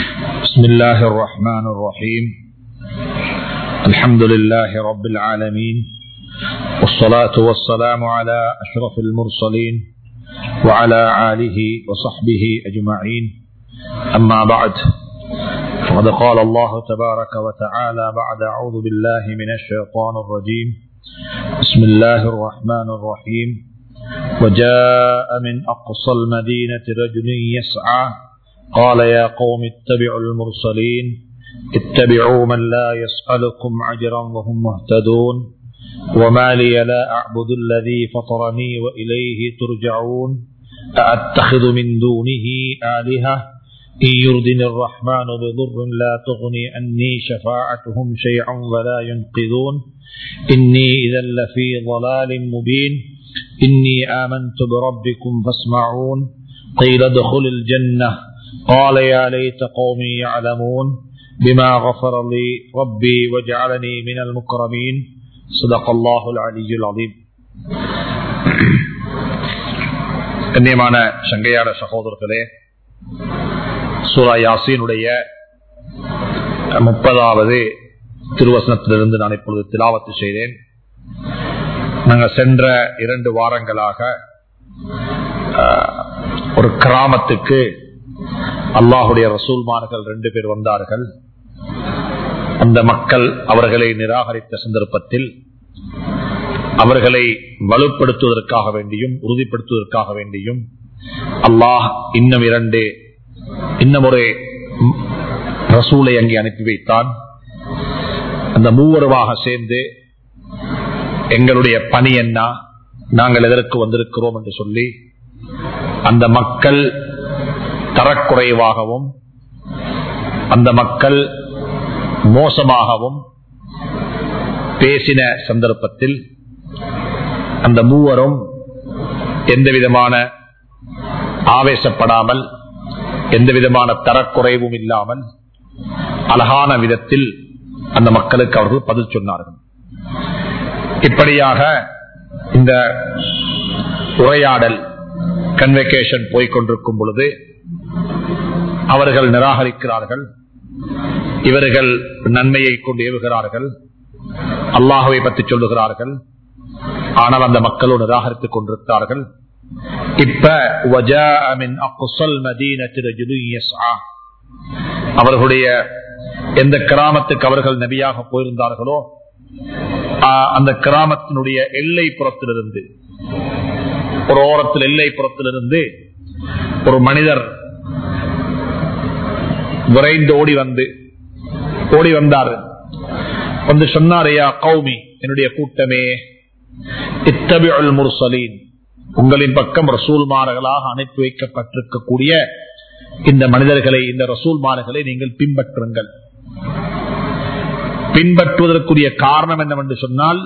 بسم الله الرحمن الرحيم الحمد لله رب العالمين والصلاة والسلام على أشرف المرسلين وعلى آله وصحبه أجمعين أما بعد فقد قال الله تبارك وتعالى بعد أعوذ بالله من الشيطان الرجيم بسم الله الرحمن الرحيم وجاء من أقصى المدينة رجل يسعى قال يا قوم اتبعوا المرسلين اتبعوا من لا يسألكم عجرا وهم مهتدون وما لي لا أعبد الذي فطرني وإليه ترجعون أأتخذ من دونه آلهة إن يردني الرحمن بضر لا تغني أني شفاعتهم شيئا ولا ينقذون إني إذا لفي ضلال مبين إني آمنت بربكم فاسمعون قيل ادخل الجنة قال يا ليت قومي يعلمون بما غفر لي ربي وجعلني من المكرمين صدق الله العلي العظيم கண்ணியமான சங்கையாட சகோதரர்களே சூரா யாசீனுடைய முப்பதாவது திருவசனத்திலிருந்து நான் இப்பொழுது திலாவத்து செய்தேன் நாங்கள் சென்ற இரண்டு வாரங்களாக ஒரு கிராமத்துக்கு அல்லாஹுடைய ரசூல்மார்கள் ரெண்டு பேர் வந்தார்கள் அந்த மக்கள் அவர்களை நிராகரித்த சந்தர்ப்பத்தில் அவர்களை வலுப்படுத்துவதற்காக வேண்டியும் உறுதிப்படுத்துவதற்காக வேண்டியும் அல்லாஹ் இன்னும் இரண்டு இன்னும் ஒரு ரசூலை அங்கே அனுப்பி வைத்தான் அந்த மூவருமாக சேர்ந்து எங்களுடைய பணி என்ன நாங்கள் எதற்கு வந்திருக்கிறோம் என்று சொல்லி அந்த மக்கள் தரக்குறைவாகவும் அந்த மக்கள் மோசமாகவும் பேசின சந்தர்ப்பத்தில் அந்த மூவரும் எந்த விதமான ஆவேசப்படாமல் எந்த விதமான தரக்குறைவும் இல்லாமல் அழகான விதத்தில் அந்த மக்களுக்கு அவர்கள் பதில் சொன்னார்கள் இப்படியாக இந்த உரையாடல் கன்வெகேஷன் போய்கொண்டிருக்கும் பொழுது அவர்கள் நிராகரிக்கிறார்கள் இவர்கள் நன்மையை கொண்டு ஏவுகிறார்கள் அல்லாஹுவை பற்றி சொல்லுகிறார்கள் ஆனால் அந்த மக்களோடு நிராகரித்துக் கொண்டிருக்கிறார்கள் இப்ப அவர்களுடைய எந்த கிராமத்துக்கு அவர்கள் நபியாக போயிருந்தார்களோ அந்த கிராமத்தினுடைய எல்லை புறத்திலிருந்து ஒரு ஓரத்தில் எல்லை புறத்திலிருந்து ஒரு மனிதர் விரைந்து ஓடி வந்து ஓடி வந்தார் வந்து சொன்னாரையா கௌமி என்னுடைய கூட்டமே இத்தபிள் முர்சலீன் உங்களின் பக்கம் ரசூல்மார்களாக அனுப்பி வைக்கப்பட்டிருக்கக்கூடிய இந்த மனிதர்களை இந்த ரசூல்மார்களை நீங்கள் பின்பற்றுங்கள் பின்பற்றுவதற்குரிய காரணம் என்னவென்று சொன்னால்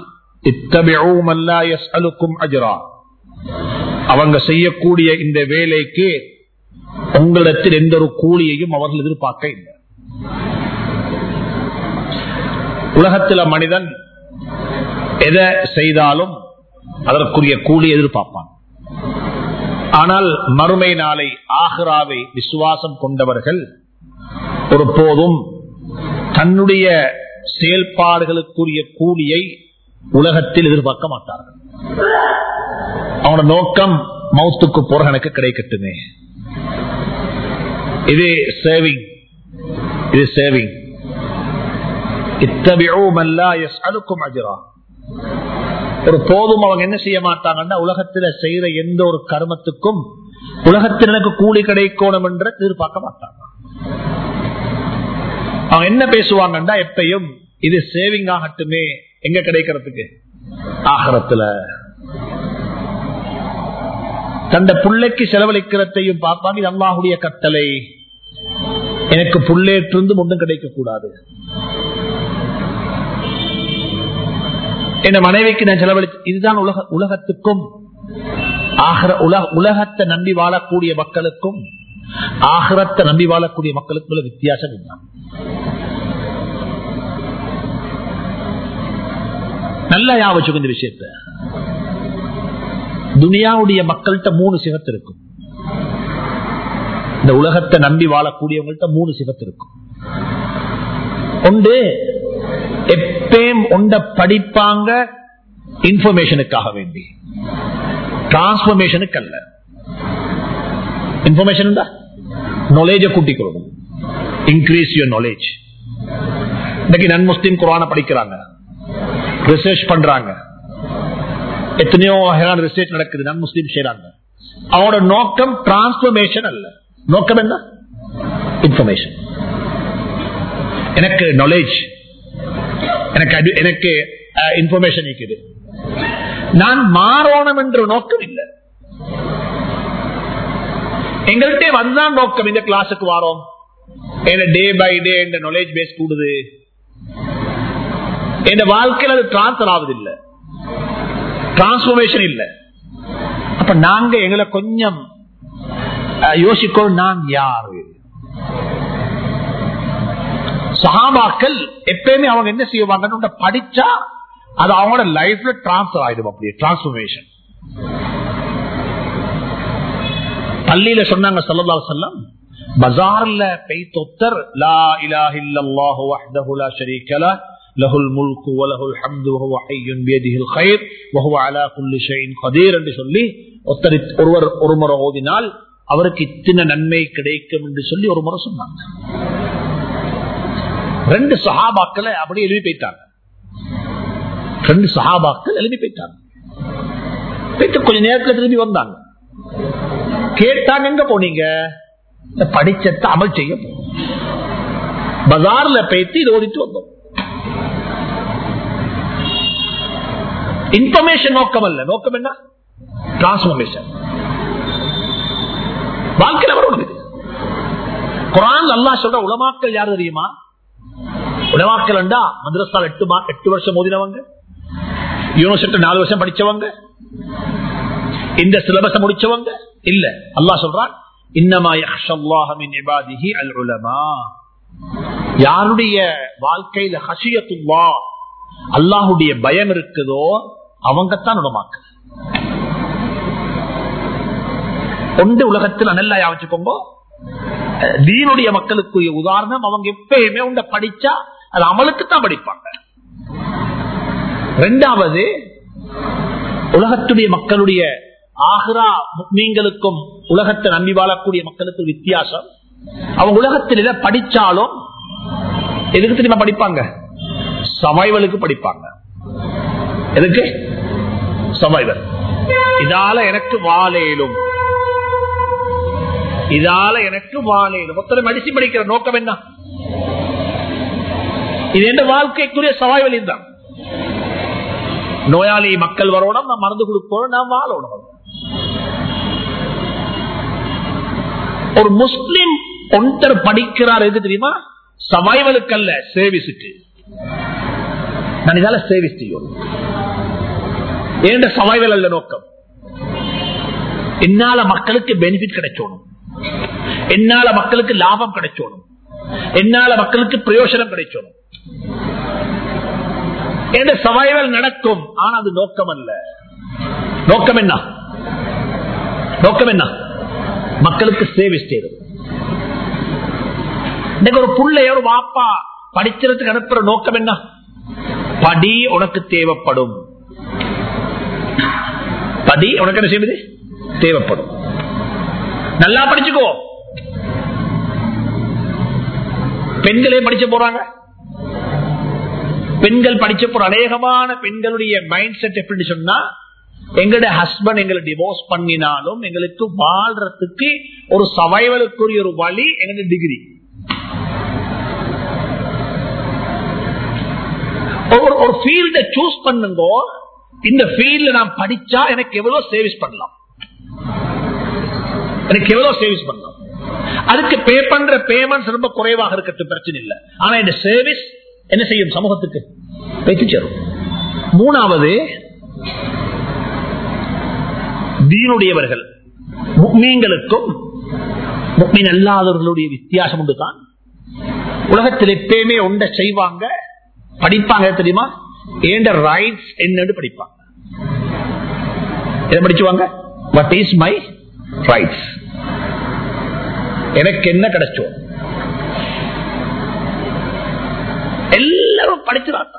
அஜரா அவங்க செய்யக்கூடிய இந்த வேலைக்கு உங்களிடத்தில் எந்த ஒரு கூலியையும் அவர்கள் எதிர்பார்க்க இல்லை உலகத்தில் மனிதன் எதை செய்தாலும் அதற்குரிய கூலி எதிர்பார்ப்பான் ஆனால் மறுமை நாளை ஆஹ்ராவை விசுவாசம் கொண்டவர்கள் ஒரு போதும் தன்னுடைய செயல்பாடுகளுக்குரிய கூலியை உலகத்தில் எதிர்பார்க்க மாட்டார்கள் அவனோட நோக்கம் மவுத்துக்கு போற எனக்கு கிடைக்கட்டுமே இது சேவிங் இது சேவிங் ஒரு போதும் அவங்க என்ன செய்ய மாட்டாங்கன்னா உலகத்துல செய்யற எந்த ஒரு கர்மத்துக்கும் உலகத்தில் எனக்கு கூலி கிடைக்கணும் என்று எதிர்பார்க்க மாட்டாங்க அவங்க என்ன பேசுவாங்கன்னா எப்பயும் இது சேவிங் ஆகட்டுமே எங்க கிடைக்கிறதுக்கு ஆகரத்துல தந்த பிள்ளைக்கு செலவழிக்கிறதையும் பார்ப்பாங்க இது அல்லாஹுடைய கட்டளை எனக்கு புள்ளேற்றிருந்து ஒன்றும் கிடைக்க கூடாது என் மனைவிக்கு நான் செலவழி இதுதான் உலக உலகத்துக்கும் உலகத்தை நம்பி வாழக்கூடிய மக்களுக்கும் ஆகரத்தை நம்பி வாழக்கூடிய மக்களுக்கும் உள்ள வித்தியாசம் இதுதான் நல்லா ஞாபகம் இந்த விஷயத்த துனியாவுடைய மக்கள்கிட்ட மூணு சிகத்து இருக்கும் இந்த உலகத்தை நம்பி வாழக்கூடியவங்கள்ட்ட மூணு சிவத்து இருக்கும் ஒன்று எப்பயும் ஒண்ட படிப்பாங்க இன்ஃபர்மேஷனுக்காக வேண்டி டிரான்ஸ்பர்மேஷனுக்கு அல்ல இன்ஃபர்மேஷன் நாலேஜ கூட்டிக் இன்க்ரீஸ் யுவர் நாலேஜ் இன்னைக்கு நன் முஸ்லீம் குரான படிக்கிறாங்க ரிசர்ச் பண்றாங்க எத்தனையோ வகையான ரிசர்ச் நடக்குது நன் முஸ்லீம் செய்யறாங்க அவனோட நோக்கம் டிரான்ஸ்பர்மேஷன் அல்ல நோக்கம் என்ன இன்ஃபர்மேஷன் எனக்கு நாலேஜ் எனக்கு அது- எனக்கு இன்ஃபர்மேஷன் இருக்குது நான் மாறணும் என்ற நோக்கம் இல்லை எங்கள்கிட்ட வந்தான் நோக்கம் இந்த கிளாஸுக்கு வரோம் டே பை டே இந்த நாலேஜ் பேஸ் கூடுது என் வாழ்க்கையில் அது டிரான்ஸ்பர் ஆகுது இல்ல டிரான்ஸ்பர்மேஷன் இல்ல அப்ப நாங்க எங்களை கொஞ்சம் அஹ், யோசிக்கணும் நான் யாரு சஹாபாக்கள் எப்பயுமே அவங்க என்ன செய்வாங்க படிச்சா அது அவங்களோட லைஃப்ல டிரான்ஸ்பர் ஆயிடும் அப்படியே டிரான்ஸ்பர்மேஷன் பள்ளியில சொன்னாங்க சல்லா செல்லம் பஜார்ல பெய்தொத்தர் லா இலாஹ இல்லல்லாஹு வஹ்தஹு லா ஷரீக லஹ் லஹுல் முல்கு வலஹுல் ஹம்து வஹுவ ஹய்யுன் பியதிஹில் கைர் வஹுவ அலா குல்லி ஷைஇன் கதீர் என்று சொல்லி ஒருத்தர் ஒருவர் ஒரு முறை ஓதினால் அவருக்கு இத்தனை நன்மை கிடைக்கும் என்று சொல்லி ஒரு முறை சொன்னாங்க ரெண்டு சஹாபாக்களை அப்படியே எழுதி போயிட்டாங்க ரெண்டு சஹாபாக்கள் எழுதி போயிட்டாங்க போயிட்டு கொஞ்ச நேரத்துல திரும்பி வந்தாங்க கேட்டாங்க எங்க போனீங்க இந்த படிச்சத்தை அமல் செய்ய போனோம் பஜார்ல போயிட்டு இது ஓடிட்டு வந்தோம் இன்ஃபர்மேஷன் நோக்கம் அல்ல நோக்கம் என்ன டிரான்ஸ்பர்மேஷன் வாழ்க்கையில வரணும் இது குரான் அல்லா சொல்ற உலமாக்கள் யாரு தெரியுமா உலமாக்கள் மദ്രസാல எட்டு மா- எட்டு வருஷம் ஓதினவங்க யூனிவர்சிட்டி நாலு வருஷம் படிச்சவங்க இந்த சிலபஸ் முடிச்சவங்க இல்ல அல்லாஹ் சொல்றான் இன்னமா யஹ்ஷல்லாஹ மின் இபாதிஹி அல் உலமா யாருடைய வாழ்க்கையில ஹஷியத்துல்லா அல்லாஹுடைய பயம் இருக்குதோ அவங்கத்தான் உடமாக்கு ஒன்று உலகத்தில் நல்லா யாவச்சுக்கோங்க தீனுடைய மக்களுக்குரிய உதாரணம் அவங்க எப்பயுமே உண்ட படிச்சா அது அமலுக்கு தான் படிப்பாங்க ரெண்டாவது உலகத்துடைய மக்களுடைய ஆஹ்ரா மீன்களுக்கும் உலகத்தை நம்பி வாழக்கூடிய மக்களுக்கு வித்தியாசம் அவங்க உலகத்தில் எதை படிச்சாலும் எதுக்கு தெரியுமா படிப்பாங்க சமைவலுக்கு படிப்பாங்க எதுக்கு சமைவல் இதால எனக்கு வாழேலும் இதால எனக்கு வாழேலும் மொத்தம் மடிச்சு படிக்கிற நோக்கம் என்ன இது எந்த வாழ்க்கைக்குரிய சவாய்வலி தான் நோயாளி மக்கள் வரணும் நான் மருந்து கொடுக்கணும் நான் வாழணும் ஒரு முஸ்லிம் ஒன்றர் படிக்கிறார் எது தெரியுமா சவாய்வலுக்கு அல்ல சேவிஸுக்கு நான் இதால சேவிஸ் செய்யணும் ஏண்ட சவாய்வல் அல்ல நோக்கம் என்னால மக்களுக்கு பெனிஃபிட் கிடைச்சோணும் என்னால மக்களுக்கு லாபம் கிடைச்சோணும் என்னால மக்களுக்கு பிரயோஜனம் கிடைச்சோணும் என்ற சவாய்வல் நடக்கும் ஆனா அது நோக்கம் அல்ல நோக்கம் என்ன நோக்கம் என்ன மக்களுக்கு சேவை செய்வது இன்னைக்கு ஒரு புள்ளைய ஒரு வாப்பா படிக்கிறதுக்கு அனுப்புற நோக்கம் என்ன படி உனக்கு தேவைப்படும் படி உனக்கு என்ன செய்வது தேவைப்படும் நல்லா படிச்சுக்கோ பெண்களே படிச்ச போறாங்க பெண்கள் படிச்ச போற அநேகமான பெண்களுடைய மைண்ட் செட் எப்படி சொன்னா எங்களுடைய ஹஸ்பண்ட் எங்களை டிவோர்ஸ் பண்ணினாலும் எங்களுக்கு வாழ்றதுக்கு ஒரு சவைவலுக்குரிய ஒரு வழி எங்களுடைய டிகிரி ஒரு ஒரு ஃபீல்ட சூஸ் பண்ணுங்க இந்த ஃபீல்ட்ல நான் படிச்சா எனக்கு எவ்வளவு சேவிஸ் பண்ணலாம் எனக்கு எவ்வளவு சேவிஸ் பண்ணலாம் அதுக்கு பே பண்ற பேமெண்ட் ரொம்ப குறைவாக இருக்கட்டும் பிரச்சனை இல்லை ஆனா இந்த சர்வீஸ் என்ன செய்யும் சமூகத்துக்கு வைத்து சேரும் மூணாவது தீனுடையவர்கள் முக்மீன்களுக்கும் முக்மீன் அல்லாதவர்களுடைய வித்தியாசம் உண்டு தான் உலகத்தில் எப்பயுமே ஒன்றை செய்வாங்க படிப்பாங்க தெரியுமா ஏண்ட ரைட்ஸ் என்னன்னு படிப்பாங்க எதை படிச்சுவாங்க வாட் இஸ் மை ரைட்ஸ் எனக்கு என்ன கிடைச்சோம் எல்லாரும் படிச்சுதான்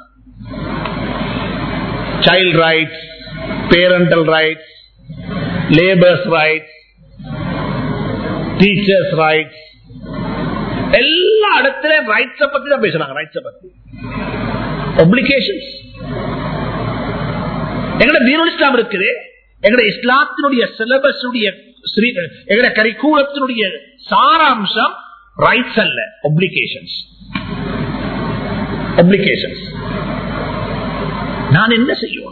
child rights parental rights labours rights teachers rights எல்லா இடத்துலயும் ரைட்ஸ பத்தி தான் பேசுறாங்க ரைட்ஸ பத்தி ஒப்ளிகேஷன்ஸ் எங்கட தீனுல் இஸ்லாம் இருக்குது எங்கட இஸ்லாத்தினுடைய சிலபஸ் எங்கட கரிக்கூலத்தினுடைய சாராம்சம் ரைட்ஸ் அல்ல ஒப்ளிகேஷன்ஸ் ஒப்ளிகேஷன்ஸ் நான் என்ன செய்யணும்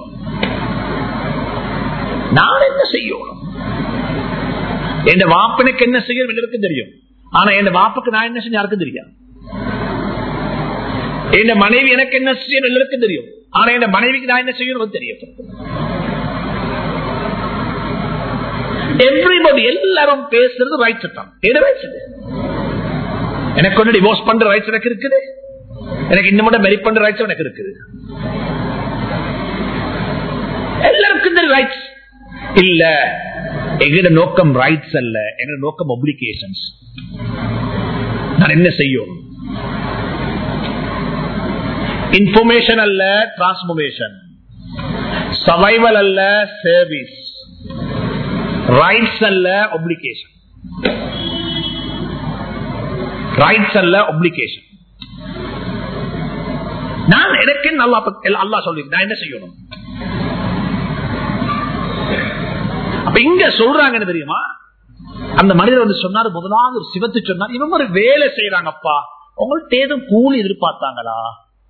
நான் என்ன செய்யணும் என் வாப்பனுக்கு என்ன செய்யணும் எல்லாருக்கும் தெரியும் ஆனா என் வாப்புக்கு நான் என்ன செய்ய யாருக்கும் தெரியாது என் மனைவி எனக்கு என்ன செய்யணும் எல்லாருக்கும் தெரியும் ஆனா என் மனைவிக்கு நான் என்ன செய்யணும் தெரியும் எவ்ரிபடி எல்லாரும் பேசுறது ரைட்ஸ் தான் என்ன ரைட்ஸ் எனக்கு ஒன்று டிவோர்ஸ் பண்ற ரைட்ஸ் எனக்கு இருக்குது எனக்கு இன்னும் மட்டும் மெரி பண்ற ரைட்ஸ் எனக்கு இருக்குது எல்லாருக்கும் ரைட்ஸ் இல்ல எங்கட நோக்கம் ரைட்ஸ் அல்ல எங்கட நோக்கம் ஒப்ளிகேஷன்ஸ் நான் என்ன செய்யும் இன்ஃபர்மேஷன் அல்ல டிரான்ஸ்பர்மேஷன் சவைவல் அல்ல சர்வீஸ் ரைட்ஸ் அல்ல ஒப்ளிகேஷன் ரைட்ஸ் அல்ல ஒப்ளிகேஷன் நான் எனக்கு நல்லா அல்லா சொல்லி நான் என்ன செய்யணும் அப்ப இங்க சொல்றாங்க என்ன தெரியுமா அந்த மனிதர் வந்து சொன்னாரு முதலாவது ஒரு சிவத்து சொன்னார் இவங்க ஒரு வேலை செய்யறாங்கப்பா உங்கள்ட்ட ஏதும் கூலி எதிர்பார்த்தாங்களா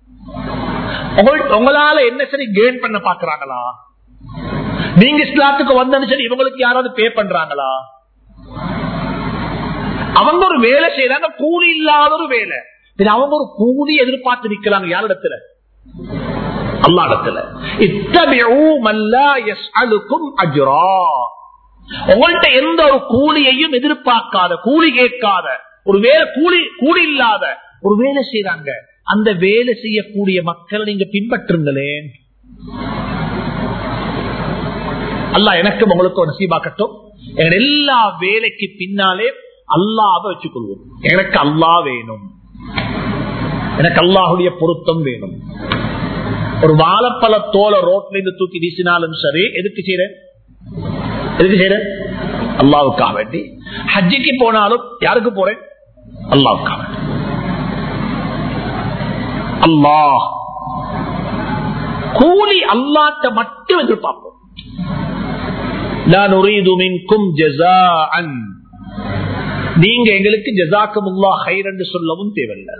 உங்களால என்ன சரி கெயின் பண்ண பாக்குறாங்களா நீங்க இஸ்லாத்துக்கு வந்தது சரி இவங்களுக்கு யாராவது பே பண்றாங்களா அவங்க ஒரு வேலை செய்யறாங்க கூலி இல்லாத ஒரு வேலை அவங்க ஒரு கூலி எதிர்பார்த்து நிக்கிறாங்க யாரிடத்துல அல்லா இடத்துல உங்கள்கிட்ட எந்த ஒரு கூலியையும் எதிர்பார்க்காத கூலி கேட்காத ஒரு வேலை கூலி கூலி இல்லாத ஒரு வேலை செய்யறாங்க அந்த வேலை செய்யக்கூடிய மக்களை நீங்க பின்பற்றுங்களேன் அல்லா எனக்கும் உங்களுக்கு நசீபாக்கட்டும் எங்க எல்லா வேலைக்கு பின்னாலே அல்லாவை வச்சுக்கொள்வோம் எனக்கு அல்லா வேணும் எனக்கு அல்லாஹுடைய பொருத்தம் வேணும் ஒரு வாழைப்பழ தோலை ரோட்ல இருந்து தூக்கி வீசினாலும் சரி எதுக்கு செய்யறேன் எதுக்கு செய்யறேன் அல்லாவுக்காக வேண்டி ஹஜ்ஜிக்கு போனாலும் யாருக்கு போறேன் அல்லாவுக்காக அல்லாஹ் கூலி அல்லாட்ட மட்டும் எதிர்பார்ப்போம் நீங்க எங்களுக்கு ஜசாக்கமுல்லா ஹைர் என்று சொல்லவும் தேவையில்லை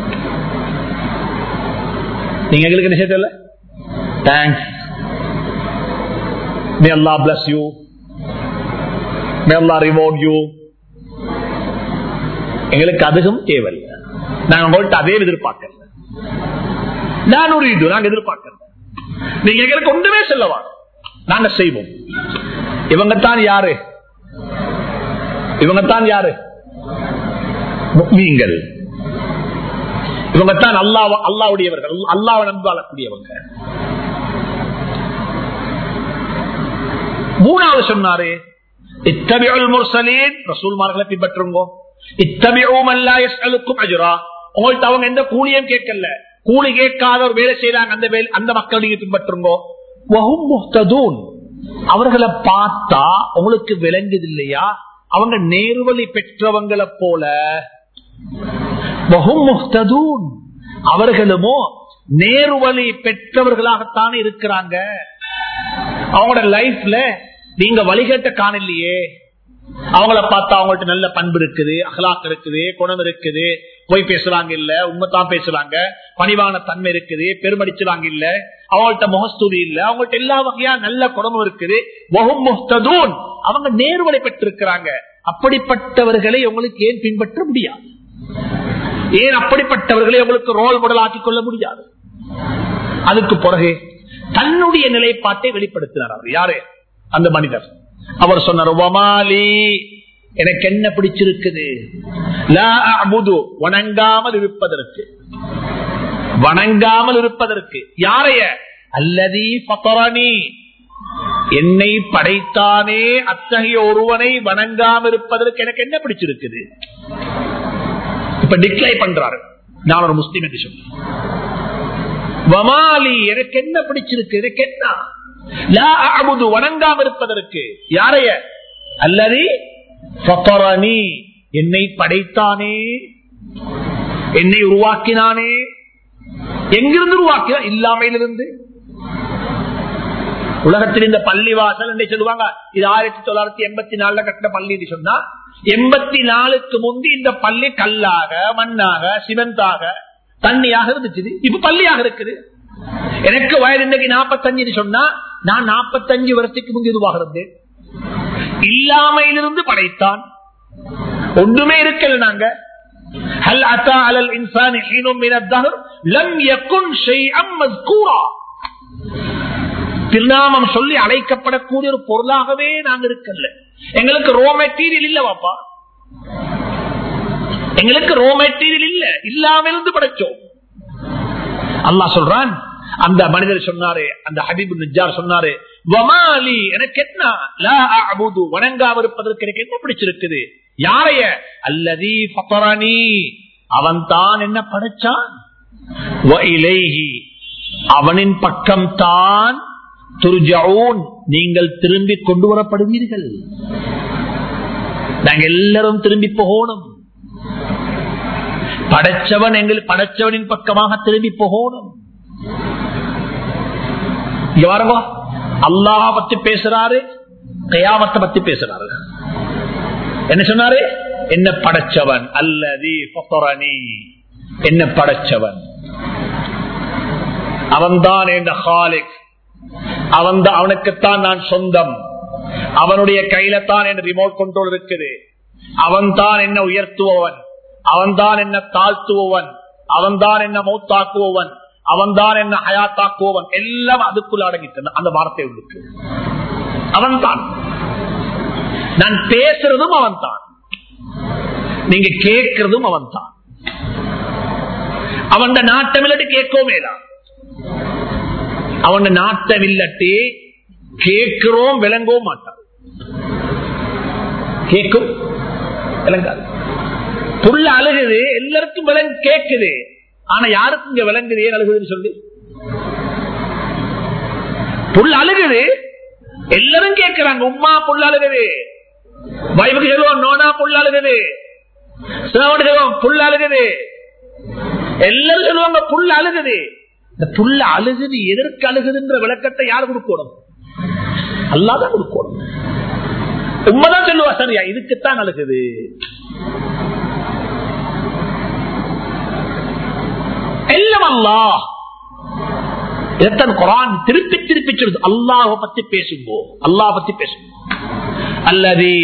நீங்க எங்களுக்கு என்ன செய்யல thanks may Allah bless you may Allah reward you எங்களுக்கு அதுவும் தேவையில்லை நாங்க உங்கள்கிட்ட அதே எதிர்பார்க்கல நான் ஒரு இது நாங்க எதிர்பார்க்கல நீங்க எங்களுக்கு ஒன்றுமே செல்லவா நாங்க செய்வோம் இவங்கத்தான் யாரு இவங்கத்தான் யாரு நீங்கள் இவங்கத்தான் அல்லா அல்லாவுடையவர்கள் அல்லாவை நம்பி வாழக்கூடியவங்க மூணாவது சொன்னாரு இத்தபியுல் முர்சலீன் ரசூல்மார்களை பின்பற்றுங்க இத்தபியும் அல்லா எஸ்அலுக்கும் அஜுரா உங்கள்ட்ட அவங்க எந்த கூலியும் கேட்கல கூலி கேட்காத ஒரு வேலை செய்யறாங்க அந்த வேலை அந்த மக்கள் நீங்க பின்பற்றுங்க வஹும் முஹ்ததூன் அவர்களை பார்த்தா உங்களுக்கு விளங்குது இல்லையா அவங்க நேர்வழி பெற்றவங்களை போல வஹும் முஹ்ததூன் அவர்களுமோ நேர்வழி பெற்றவர்களாகத்தானே இருக்கிறாங்க அவங்களோட லைஃப்ல நீங்க வழிகட்ட காணலையே அவங்கள பார்த்தா அவங்கள்ட்ட நல்ல பண்பு இருக்குது அகலாக் இருக்குது குணம் இருக்குது போய் பேசுறாங்க இல்ல உண்மைத்தான் பேசுறாங்க பணிவான தன்மை இருக்குது பெருமடிச்சுறாங்க இல்ல அவங்கள்ட்ட முகஸ்தூரி இல்ல அவங்கள்ட்ட எல்லா வகையா நல்ல குணமும் இருக்குது வஹும் முஹ்ததூன். அவங்க நேர்வழி பெற்றிருக்கிறாங்க அப்படிப்பட்டவர்களை உங்களுக்கு ஏன் பின்பற்ற முடியாது ஏன் அப்படிப்பட்டவர்களை உங்களுக்கு ரோல் மாடல் ஆக்கிக் கொள்ள முடியாது அதுக்கு பிறகு தன்னுடைய நிலைப்பாட்டை வெளிப்படுத்தினார் அவர் யாரு அந்த மனிதர் அவர் சொன்னார் "வமாலி, எனக்கு என்ன பிடிச்சிருக்குது லா அஅ்புது, வணங்காமல் இருப்பதற்கு வணங்காமல் இருப்பதற்கு யாரைய அல்லதி ஃபத்தரனி என்னை படைத்தானே அத்தகைய ஒருவனை வணங்காம இருப்பதற்கு எனக்கு என்ன பிடிச்சிருக்குது இப்ப டிக்ளை பண்றாரு நான் ஒரு முஸ்லீம் என்று சொல்லி வமாலி எனக்கு என்ன பிடிச்சிருக்கு எனக்கு என்ன லா அஅபுது வணங்காம இருப்பதற்கு யாரைய அல்லது ஃபத்தரனி என்னை படைத்தானே என்னை உருவாக்கினானே எங்கிருந்து உருவாக்கினான் இல்லாமையிலிருந்து உலகத்தில் இந்த பள்ளி வாசல் என்று சொல்லுவாங்க இது ஆயிரத்தி தொள்ளாயிரத்தி எண்பத்தி நாலுல கட்டின பள்ளி என்று சொன்னா எண்பத்தி நாலுக்கு முந்தி இந்த பள்ளி கல்லாக மண்ணாக சிமெண்டாக தண்ணியாக இருந்துச்சு இப்ப பள்ளியாக இருக்குது எனக்கு வயது இன்றைக்கு நாற்பத்தஞ்சு சொன்னா நான் நாற்பத்தஞ்சு வருஷத்துக்கு முந்தி இதுவாக இருந்தேன் இல்லாமையிலிருந்து படைத்தான் ஒன்றுமே இருக்கல நாங்க هل أتى على الإنسان حين من الدهر لم يكن شيئا مذكورا திருநாமம் சொல்லி அழைக்கப்படக்கூடிய ஒரு பொருளாகவே நாங்க இருக்கல எங்களுக்கு ரோ மெட்டீரியல் இல்ல வாப்பா எங்களுக்கு ரோ மெட்டீரியல் இல்ல இல்லாம இருந்து படைச்சோம் அல்லாஹ் சொல்றான் அந்த மனிதர் சொன்னாரு அந்த ஹபீபு நிஜார் சொன்னாரு வமாலி எனக்கு என்ன லா அபுது வணங்காம இருப்பதற்கு எனக்கு என்ன பிடிச்சிருக்குது யாரைய அல்லதி ஃபத்தரனி அவன் தான் என்ன படைச்சான் வஇலைஹி அவனின் பக்கம் தான் துர்ஜவுன் நீங்கள் திரும்பி கொண்டு வரப்படுவீர்கள் நாங்க எல்லாரும் திரும்பி போகணும் படைச்சவன் எங்கள் படைச்சவனின் பக்கமாக திரும்பி போகணும் இங்க பாருங்க அல்லாஹ் பத்தி பேசுறாரு கயாமத்தை பத்தி பேசுறாரு என்ன சொன்னாரு என்ன படைச்சவன் அல்லதி ஃபத்தரனி என்ன படைச்சவன் அவன்தான் என்ற ஹாலிக் அவன் அவனுக்குத்தான் நான் சொந்தம் அவனுடைய கையில தான் என் ரிமோட் கண்ட்ரோல் இருக்குது அவன் தான் என்ன உயர்த்துபவன் அவன் தான் என்ன தாழ்த்துபவன் அவன் தான் என்ன மௌத்தாக்குபவன் அவன் தான் என்ன ஹயாத்தாக்குபவன் எல்லாம் அதுக்குள்ள அடங்கிட்டு அந்த வார்த்தை உள்ளுக்கு அவன் தான் நான் பேசுறதும் அவன் தான் நீங்க கேட்கறதும் அவன் தான் அவன் நாட்டம் இல்லாட்டி கேட்கவே அவன் நாட்டம் இல்லாட்டி கேட்கிறோம் விளங்கவும் மாட்டான் கேட்கும் விளங்காது புள்ள அழுகுது எல்லாருக்கும் விலங்கு கேட்குது ஆனா யாருக்கும் இங்க விளங்குது ஏன் அழுகுதுன்னு சொல்லி புள்ள அழுகுது எல்லாரும் கேட்கிறாங்க உமா புள்ள அழுகுது வைபுக்கு சொல்லுவோம் நோனா புள்ள அழுகுது சிவன் சொல்லுவோம் புள்ள அழுகுது எல்லாரும் சொல்லுவாங்க புள்ள அழுகுது இந்த புள்ள அழுகுது எதற்கு அழுகுதுன்ற விளக்கத்தை யார் கொடுக்கணும் அல்லாதான் கொடுக்கணும் உண்மைதான் சொல்லுவா சரியா இதுக்குத்தான் அழுகுது எல்லாம் அல்லாஹ் இதைத்தான் குரான் திருப்பி திருப்பி சொல்லுது அல்லாஹ பத்தி பேசுங்கோ அல்லாஹ் பத்தி பேசுங்க அல்லது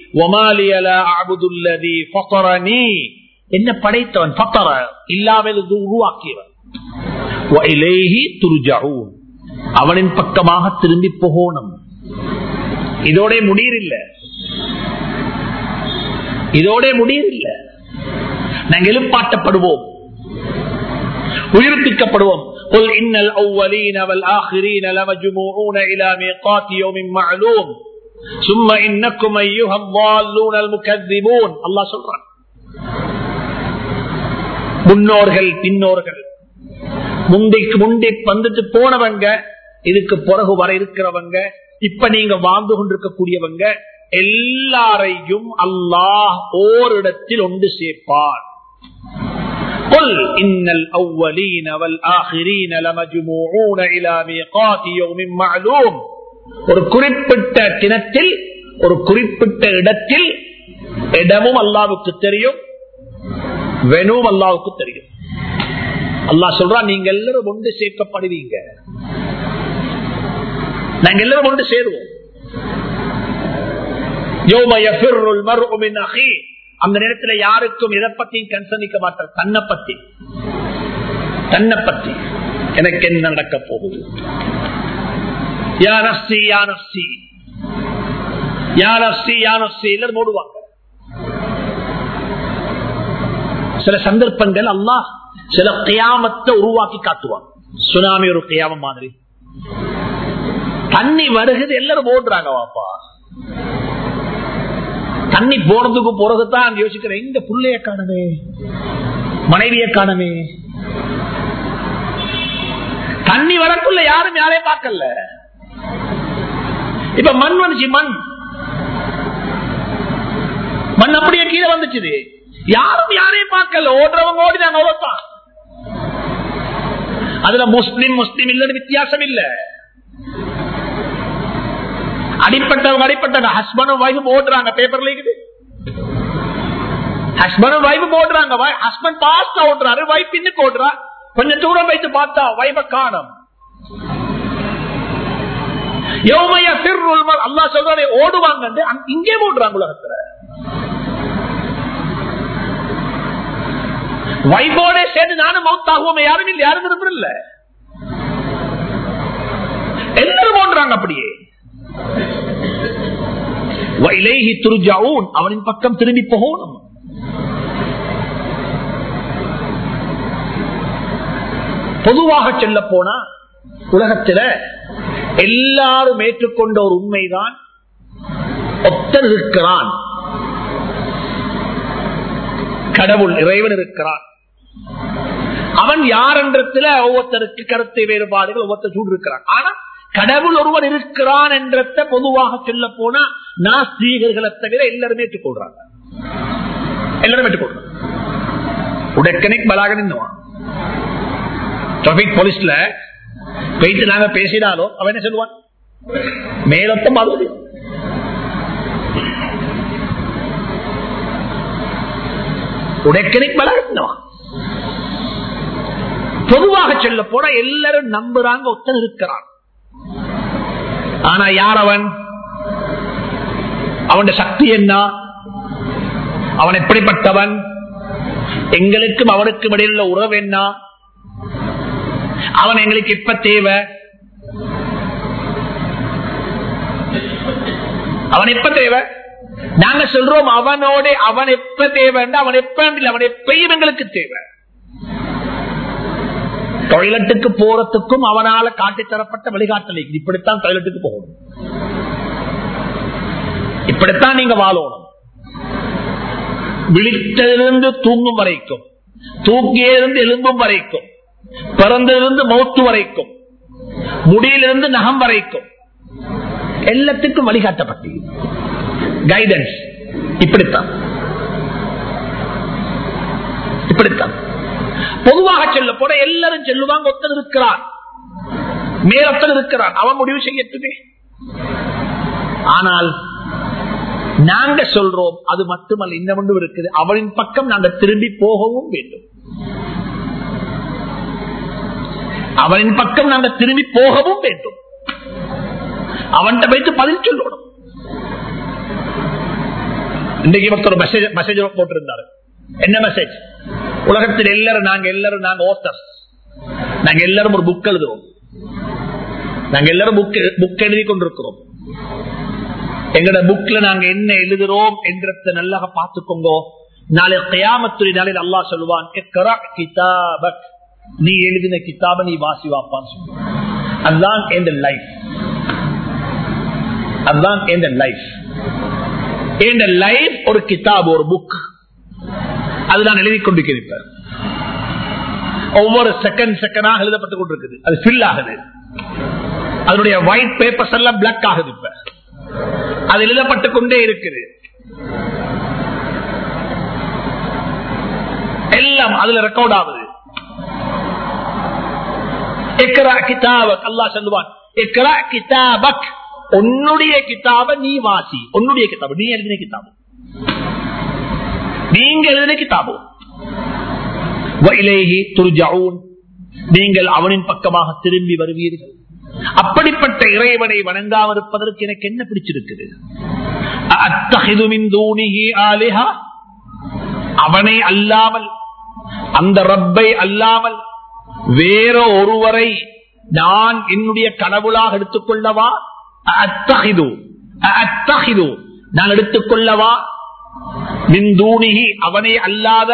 என்ன படைத்தவன் பத்தர இல்லாமல் உருவாக்கியவன் அவனின் பக்கமாக திரும்பி போகணும் இதோட முடியல இதோட முடியல நாங்கள் எழுப்பாட்டப்படுவோம் உயிர்ப்பிக்கப்படுவோம் قل إن الأولين والآخرين لمجموعون إلى ميقات يوم معلوم ثم إنكم أيها الضالون المكذبون الله சொல்றான் முன்னோர்கள் பின்னோர்கள் முந்தைக்கு முந்தி வந்துட்டு போனவங்க இதுக்கு பிறகு வர இருக்கிறவங்க இப்ப நீங்க வாழ்ந்து கொண்டிருக்கக்கூடியவங்க எல்லாரையும் அல்லாஹ் ஓரிடத்தில் ஒன்று சேர்ப்பான் قل إن الأولين والآخرين لمجموعون إلى ميقات يوم معلوم ஒரு குறிப்பிட்ட தினத்தில் ஒரு குறிப்பிட்ட இடத்தில் இடமும் அல்லாவுக்கு தெரியும் வெனும் அல்லாவுக்கு தெரியும் அல்லாஹ் சொல்றான் நீங்க எல்லாரும் ஒன்று சேர்க்கப்படுவீங்க நாங்க எல்லாரும் ஒன்று சேருவோம் அந்த நேரத்தில் யாருக்கும் எதை பத்தியும் கன்சர்னிக்க மாட்டார் தன்னை பத்தி தன்னை பத்தி எனக்கு என்ன நடக்க போகுது யானஸ்தி யானஸ்தி யானஸ்தி யானஸ்தி எல்லாரும் ஓடுவாங்க சில சந்தர்ப்பங்கள் அல்லாஹ் சில கியாமத்தை உருவாக்கி காட்டுவாங்க சுனாமி ஒரு கியாமம் மாதிரி தண்ணி வருகிறது எல்லாரும் ஓடுறாங்க வாப்பா தண்ணி போறதுக்கு போறதுதான் யோசிக்கிறேன் இந்த புள்ளைய காணமே மனைவிய காணமே தண்ணி வரக்குள்ள யாரும் யாரையும் பார்க்கல இப்ப மண் வந்துச்சு மண் மண் அப்படியே கீழே வந்துச்சு யாரும் யாரையும் பார்க்கல ஓடுறவங்க ஓடினாங்க அவ்வளவுதான் அதுல முஸ்லிம் முஸ்லிம் இல்லன்னு வித்தியாசம் இல்ல அடிப்பட்டவங்க அடிப்பட்ட ஹஸ்பண்டும் வைஃபும் ஓடுறாங்க பேப்பர்ல இருக்குது ஹஸ்பண்டும் வைஃபும் ஓடுறாங்க ஹஸ்பண்ட் பாஸ்டா ஓடுறாரு வைஃப் இன்னும் ஓடுறா கொஞ்சம் தூரம் வைத்து பார்த்தா வைஃப காணும் அல்லா சொல்றாரு ஓடுவாங்க இங்கே ஓடுறாங்க உலகத்துல வைஃபோட சேர்ந்து நானும் மவுத்தாகுவோம் யாரும் இல்லை யாரும் விரும்பல எல்லாரும் ஓடுறாங்க அப்படியே வைலேஹி துருஜாவும் அவனின் பக்கம் திரும்பி போகணும் பொதுவாக சொல்ல போனா உலகத்துல எல்லாரும் ஏற்றுக்கொண்ட ஒரு உண்மைதான் ஒத்தர் இருக்கிறான் கடவுள் இறைவன் இருக்கிறான் அவன் யார் என்றத்துல ஒவ்வொருத்தருக்கு கருத்து வேறுபாடுகள் ஒவ்வொருத்தர் சூடு இருக்கிறான் ஆனா கடவுள் ஒருவர் இருக்கிறான் என்றத பொதுவாக சொல்ல போனா நாஸ்தீகர்களை தவிர எல்லாருமே ஏற்றுக்கொள்றாங்க எல்லாரும் ஏற்றுக்கொள்றாங்க உடக்கனிக் பலாக நின்னுவான் டிராபிக் போலீஸ்ல போயிட்டு நாங்க பேசினாலும் அவன் என்ன சொல்லுவான் மேலத்தம் அது உடக்கனிக் பலாக நின்னுவான் பொதுவாக சொல்ல போனா எல்லாரும் நம்புறாங்க ஒத்தன் இருக்கிறான் ஆனா யார் அவன் அவன் சக்தி என்ன அவன் எப்படிப்பட்டவன் எங்களுக்கும் அவனுக்கும் இடையில் உள்ள உறவு என்ன அவன் எங்களுக்கு இப்ப தேவை அவன் எப்ப தேவை நாங்க சொல்றோம் அவனோட அவன் எப்ப தேவை அவன் எப்ப அவன் எப்பயும் எங்களுக்கு தேவை டாய்லெட்டுக்கு போறதுக்கும் அவனால காட்டி தரப்பட்ட வழிகாட்டல் இப்படித்தான் டாய்லெட்டுக்கு போகணும் இப்படித்தான் நீங்க வாழணும் விழித்திலிருந்து தூங்கும் வரைக்கும் தூக்கியிலிருந்து எலும்பும் வரைக்கும் பிறந்திலிருந்து மௌத்து வரைக்கும் முடியிலிருந்து நகம் வரைக்கும் எல்லாத்துக்கும் வழிகாட்டப்பட்டு கைடன்ஸ் இப்படித்தான் இப்படித்தான் பொதுவாக சொல்ல போன எல்லாரும் சொல்லுவாங்க ஒத்தன் இருக்கிறான் மேலத்தன் இருக்கிறான் அவன் முடிவு செய்யட்டுமே ஆனால் நாங்க சொல்றோம் அது மட்டுமல்ல இன்னும் ஒன்று இருக்குது அவனின் பக்கம் நாங்க திரும்பி போகவும் வேண்டும் அவனின் பக்கம் நாங்க திரும்பி போகவும் வேண்டும் அவன்கிட்ட வைத்து பதில் சொல்லணும் இன்றைக்கு ஒருத்தர் மெசேஜ் மெசேஜ் போட்டிருந்தாரு என்ன மெசேஜ் உலகத்தில் எல்லாரும் நாங்க எல்லாரும் நாங்க ஓத்தர்ஸ் நாங்க எல்லாரும் ஒரு புக் எழுதுறோம் நாங்க எல்லாரும் புக் புக் எழுதி கொண்டிருக்கிறோம் எங்கட புக்ல நாங்க என்ன எழுதுறோம் என்றத நல்லா பார்த்துக்கோங்க நாளை கயாமத்துறை நாளில் அல்லா சொல்லுவான் கிதாபக் நீ எழுதின கிதாப நீ வாசி வாப்பான்னு சொல்லுவான் அதுதான் எந்த லைஃப் அதுதான் எந்த லைஃப் எந்த லைஃப் ஒரு கிதாப் ஒரு புக் அது நான் எழுதி கொண்டிருக்கிறேன் ஒவ்வொரு செகண்ட் செகண்டாக எழுதப்பட்டுக் கொண்டிருக்குது அது ஃபில் ஆகுது அதனுடைய ஒயிட் பேப்பர்ஸ் எல்லாம் பிளாக் ஆகுது இப்ப அது எழுதப்பட்டுக் கொண்டே இருக்குது எல்லாம் அதுல ரெக்கார்ட் ஆகுது கிதாபக் அல்லா சொல்லுவான் கிதாபக் உன்னுடைய கிதாப நீ வாசி உன்னுடைய கிதாபு நீ எழுதின கிதாபு நீங்க எழுதின கிதாபு நீங்கள் அவனின் பக்கமாக திரும்பி வருவீர்கள் அப்படிப்பட்ட இறைவனை வணங்காமல் இருப்பதற்கு எனக்கு என்ன பிடிச்சிருக்குது அவனை அல்லாமல் அந்த ரப்பை அல்லாமல் வேற ஒருவரை நான் என்னுடைய கடவுளாக எடுத்துக்கொள்ளவா அத்தகிது அத்தகிது நான் எடுத்துக்கொள்ளவா மின்தூணிகி அவனை அல்லாத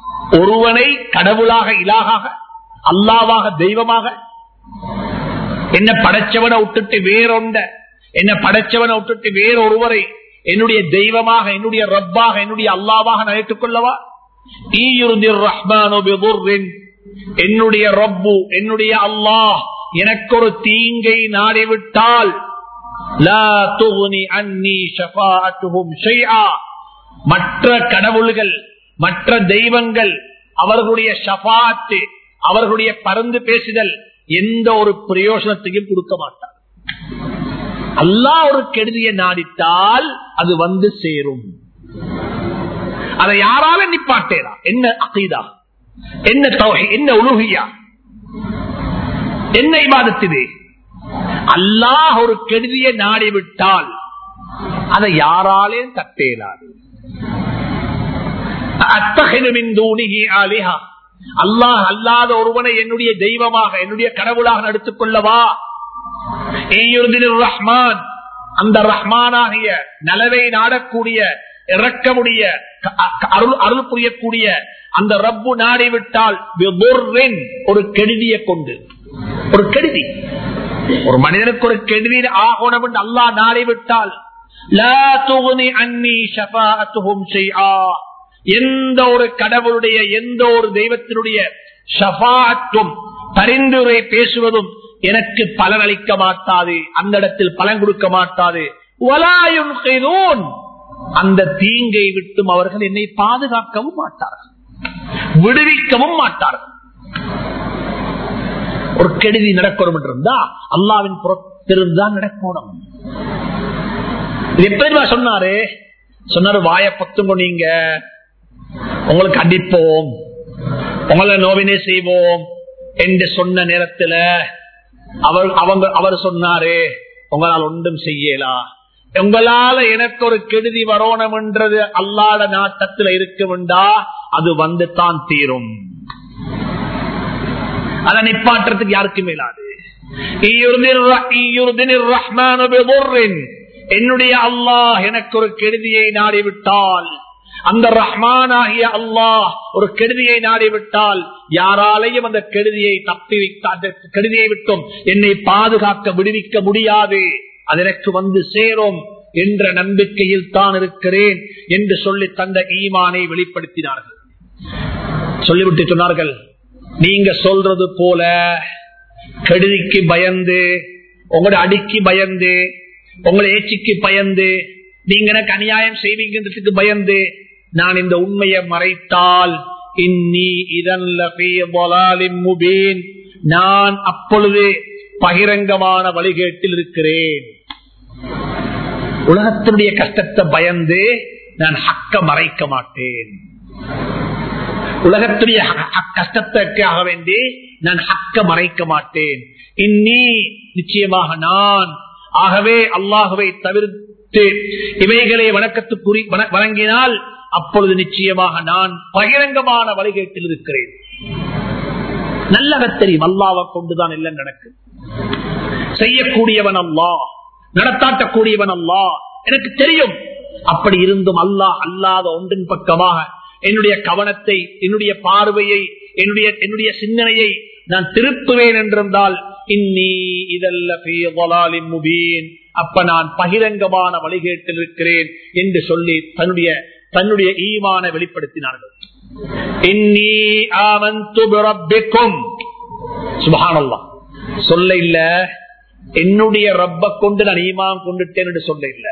ஒருவனை கடவுளாக இலாகாக அல்லாவாக தெய்வமாக என்ன படைச்சவனை விட்டுட்டு வேறொண்ட என்ன படைச்சவனை விட்டுட்டு வேறொருவரை என்னுடைய தெய்வமாக என்னுடைய ரப்பாக என்னுடைய அல்லாவாக நினைத்துக் கொள்ளவா ஈயுருதிர் ரஹ்மானு பிதுர்ரின் என்னுடைய ரப்பு என்னுடைய அல்லாஹ் எனக்கு ஒரு தீங்கை நாடிவிட்டால் லா துகுனி அன்னி ஷஃபாஅத்துஹும் ஷைஆ மற்ற கடவுள்கள் மற்ற தெய்வங்கள் அவர்களுடைய ஷபாத்து அவர்களுடைய பறந்து பேசுதல் எந்த ஒரு பிரயோஜனத்தையும் கொடுக்க மாட்டார் அல்லாஹ் ஒரு கெடுதியை நாடித்தால் அது வந்து சேரும் அதை யாரால நிப்பாட்டேரா என்ன அகீதா என்ன தௌஹி என்ன உலுகியா என்ன இபாதத்து அல்லாஹ் ஒரு கெடுதியை நாடிவிட்டால் அதை யாராலே தட்டேலாது அல்லாஹ் அல்லாத ஒருவனை என்னுடைய தெய்வமாக என்னுடைய கடவுளாக நடத்திக் கொள்ளவா ரஹ்மான் அந்த ரஹ்மானாகிய நலவை நாடக்கூடிய இறக்கமுடைய அருள் அருள் புரியக்கூடிய அந்த ரப்பு நாடி விட்டால் ஒரு கெடுதியை கொண்டு ஒரு கெடுதி ஒரு மனிதனுக்கு ஒரு கெடுதி ஆகணும் என்று அல்லாஹ் நாடி விட்டால் எந்த ஒரு கடவுளுடைய எந்த ஒரு தெய்வத்தினுடைய ஷபாத்தும் பரிந்துரை பேசுவதும் எனக்கு பலன் அளிக்க மாட்டாது அந்த இடத்தில் பலன் கொடுக்க மாட்டாது அந்த தீங்கை விட்டும் அவர்கள் என்னை பாதுகாக்கவும் மாட்டார்கள் விடுவிக்கவும் மாட்டார்கள் ஒரு கெடுதி நடக்கணும் என்றிருந்தா அல்லாவின் புறத்திருந்தான் நடக்கணும் எப்படி சொன்னாரு சொன்னாரு வாய பத்துங்க நீங்க உங்களுக்கு அடிப்போம் உங்களை நோவினை செய்வோம் என்று சொன்ன நேரத்துல அவர் அவங்க அவர் சொன்னாரு உங்களால் ஒன்றும் செய்யலா உங்களால எனக்கு ஒரு கெடுதி வரணும் என்றது அல்லாத நாட்டத்தில் இருக்குமெண்டா அது வந்து தான் தீரும் அதை நிப்பாட்டுறதுக்கு யாருக்கும் மேலாது என்னுடைய அல்லாஹ் எனக்கு ஒரு கெடுதியை நாடிவிட்டால் அந்த ரஹ்மானாகிய அல்லாஹ் ஒரு கெடுதியை நாடிவிட்டால் யாராலையும் அந்த கெடுதியை தப்பி அந்த கெடுதியை விட்டும் என்னை பாதுகாக்க விடுவிக்க முடியாது அது எனக்கு வந்து சேரும் என்ற நம்பிக்கையில் தான் இருக்கிறேன் என்று சொல்லி தந்த ஈமானை வெளிப்படுத்தினார்கள் சொல்லிவிட்டு சொன்னார்கள் நீங்க சொல்றது போல கெடுதிக்கு பயந்து உங்களோட அடிக்கு பயந்து உங்களை ஏச்சிக்கு பயந்து நீங்க எனக்கு அநியாயம் செய்வீங்கிறதுக்கு பயந்து நான் இந்த உண்மையை மறைத்தால் இன்னி இதன் முபீன் நான் அப்பொழுது பகிரங்கமான வழிகேட்டில் இருக்கிறேன் உலகத்தினுடைய கஷ்டத்தை பயந்து நான் ஹக்க மறைக்க மாட்டேன் உலகத்துடைய கஷ்டத்திற்காக வேண்டி நான் ஹக்க மறைக்க மாட்டேன் இன்னி நிச்சயமாக நான் ஆகவே அல்லாஹுவை தவிர்த்து இவைகளை வணக்கத்துக்குறி வணங்கினால் அப்பொழுது நிச்சயமாக நான் பகிரங்கமான வழிகேட்டில் இருக்கிறேன் நல்லக தெரியும் அல்லாவை கொண்டுதான் எல்லாம் நடக்கும் செய்யக்கூடியவன் அல்லா நடத்தாட்டக்கூடியவன் அல்லா எனக்கு தெரியும் அப்படி இருந்தும் அல்லாஹ் அல்லாத ஒன்றின் பக்கமாக என்னுடைய கவனத்தை என்னுடைய பார்வையை என்னுடைய என்னுடைய சிந்தனையை நான் திருப்புவேன் என்றிருந்தால் இன்னி இதல்ல முபீன் அப்ப நான் பகிரங்கமான வழிகேட்டில் இருக்கிறேன் என்று சொல்லி தன்னுடைய தன்னுடைய ஈமான வெளிப்படுத்தினார்கள் இன்னி ஆமந்துபிரப்பிக்கும் சுபஹானல்லா சொல்ல இல்ல என்னுடைய ரப்ப கொண்டு நான் ஈமான் கொண்டுட்டேன் என்று சொல்ல இல்ல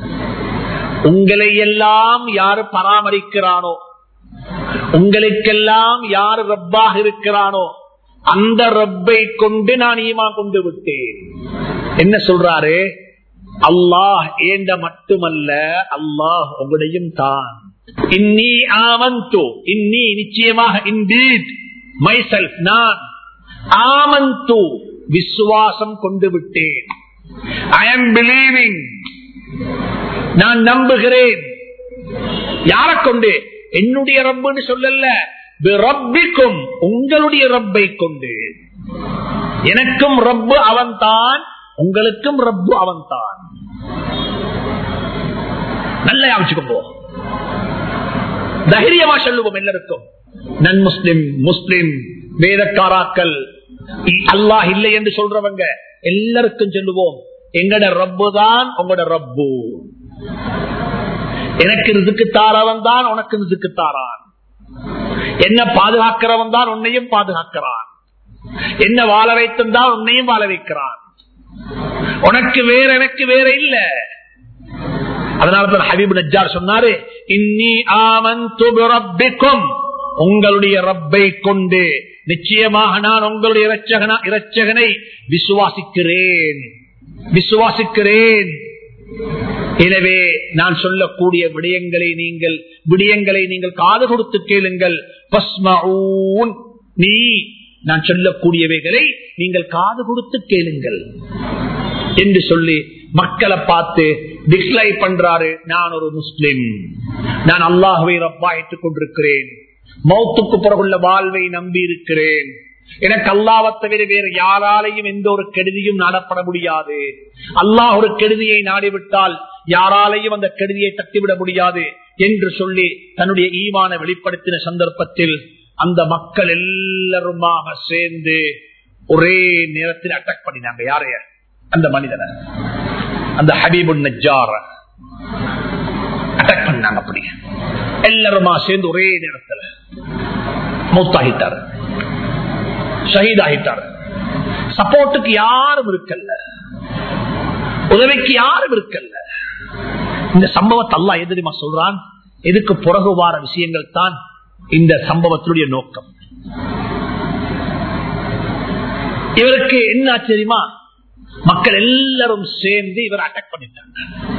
உங்களை எல்லாம் யாரு பராமரிக்கிறானோ உங்களுக்கெல்லாம் யார் ரப்பாக இருக்கிறானோ அந்த ரப்பை கொண்டு நான் ஈமா கொண்டு விட்டேன் என்ன சொல்றாரு அல்லாஹ் ஏண்ட மட்டுமல்ல அல்லாஹ் உங்களையும் தான் இன்னி ஆமந்து இன்னி நிச்சயமாக இன்டீட் மைசெல்ஃப் நான் ஆமந்து விசுவாசம் கொண்டு விட்டேன் ஐ எம் பிலீவிங் நான் நம்புகிறேன் யாரை கொண்டு என்னுடைய ரப்புன்னு சொல்லல ரப்பிக்கும் உங்களுடைய ரப்பை கொண்டு எனக்கும் ரப்பு அவன் தான் உங்களுக்கும் ரப்பு அவன் தான் நல்ல அமைச்சுக்கோ தைரியமா சொல்லுவோம் எல்லாருக்கும் நன் முஸ்லிம் முஸ்லிம் வேதக்காராக்கள் அல்லாஹ் இல்லை என்று சொல்றவங்க எல்லாருக்கும் சொல்லுவோம் எங்கட ரப்பு தான் உங்களோட ரப்பு எனக்கு ரிசுக்கு தாரவன் தான் உனக்கு ரிசுக்கு தாரான் என்ன பாதுகாக்கிறவன் தான் உன்னையும் பாதுகாக்கிறான் என்ன வாழ வைத்தும் தான் உன்னையும் வாழ வைக்கிறான் உனக்கு வேற எனக்கு வேற இல்ல அதனால ஹபீப் நஜார் சொன்னாரு இன்னி ஆமந்து பிரப்பிக்கும் உங்களுடைய ரப்பை கொண்டு நிச்சயமாக நான் உங்களுடைய இரட்சகனா இரட்சகனை விசுவாசிக்கிறேன் விசுவாசிக்கிறேன் எனவே நான் சொல்லக்கூடிய விடயங்களை நீங்கள் விடயங்களை நீங்கள் காது கொடுத்து கேளுங்கள் பஸ்மஊன் நீ நான் சொல்லக்கூடியவைகளை நீங்கள் காது கொடுத்து கேளுங்கள் என்று சொல்லி மக்களை பார்த்து டிஸ்லை பண்றாரு நான் ஒரு முஸ்லிம் நான் அல்லாஹுவை ரப்பாயிட்டுக் கொண்டிருக்கிறேன் மௌத்துக்கு பிறகுள்ள வாழ்வை நம்பி இருக்கிறேன் எனக்கு அல்லாவை தவிர வேறு யாராலையும் எந்த ஒரு கெடுதியும் நாடப்பட முடியாது அல்லாஹ் ஒரு கெடுதியை நாடிவிட்டால் யாராலையும் அந்த கெடுதியை தட்டிவிட முடியாது என்று சொல்லி தன்னுடைய ஈவான வெளிப்படுத்தின சந்தர்ப்பத்தில் அந்த மக்கள் எல்லாருமாக சேர்ந்து ஒரே நேரத்தில் அட்டாக் பண்ணினாங்க யாரைய அந்த மனிதனை அந்த ஹபீபுன் நஜார அட்டாக் பண்ணாங்க அப்படி எல்லாருமா சேர்ந்து ஒரே நேரத்தில் மௌத்தாகிட்டார் ஷஹீத் ஆகிட்டார் சப்போர்ட்டுக்கு யாரும் இருக்கல்ல உதவிக்கு யாரும் இருக்கல்ல இந்த சம்பவத்தை அல்லா எதிரிமா சொல்றான் எதுக்கு பிறகு வார விஷயங்கள் தான் இந்த சம்பவத்தினுடைய நோக்கம் இவருக்கு என்ன ஆச்சரியமா மக்கள் எல்லாரும் சேர்ந்து இவர் அட்டாக் பண்ணிட்டாங்க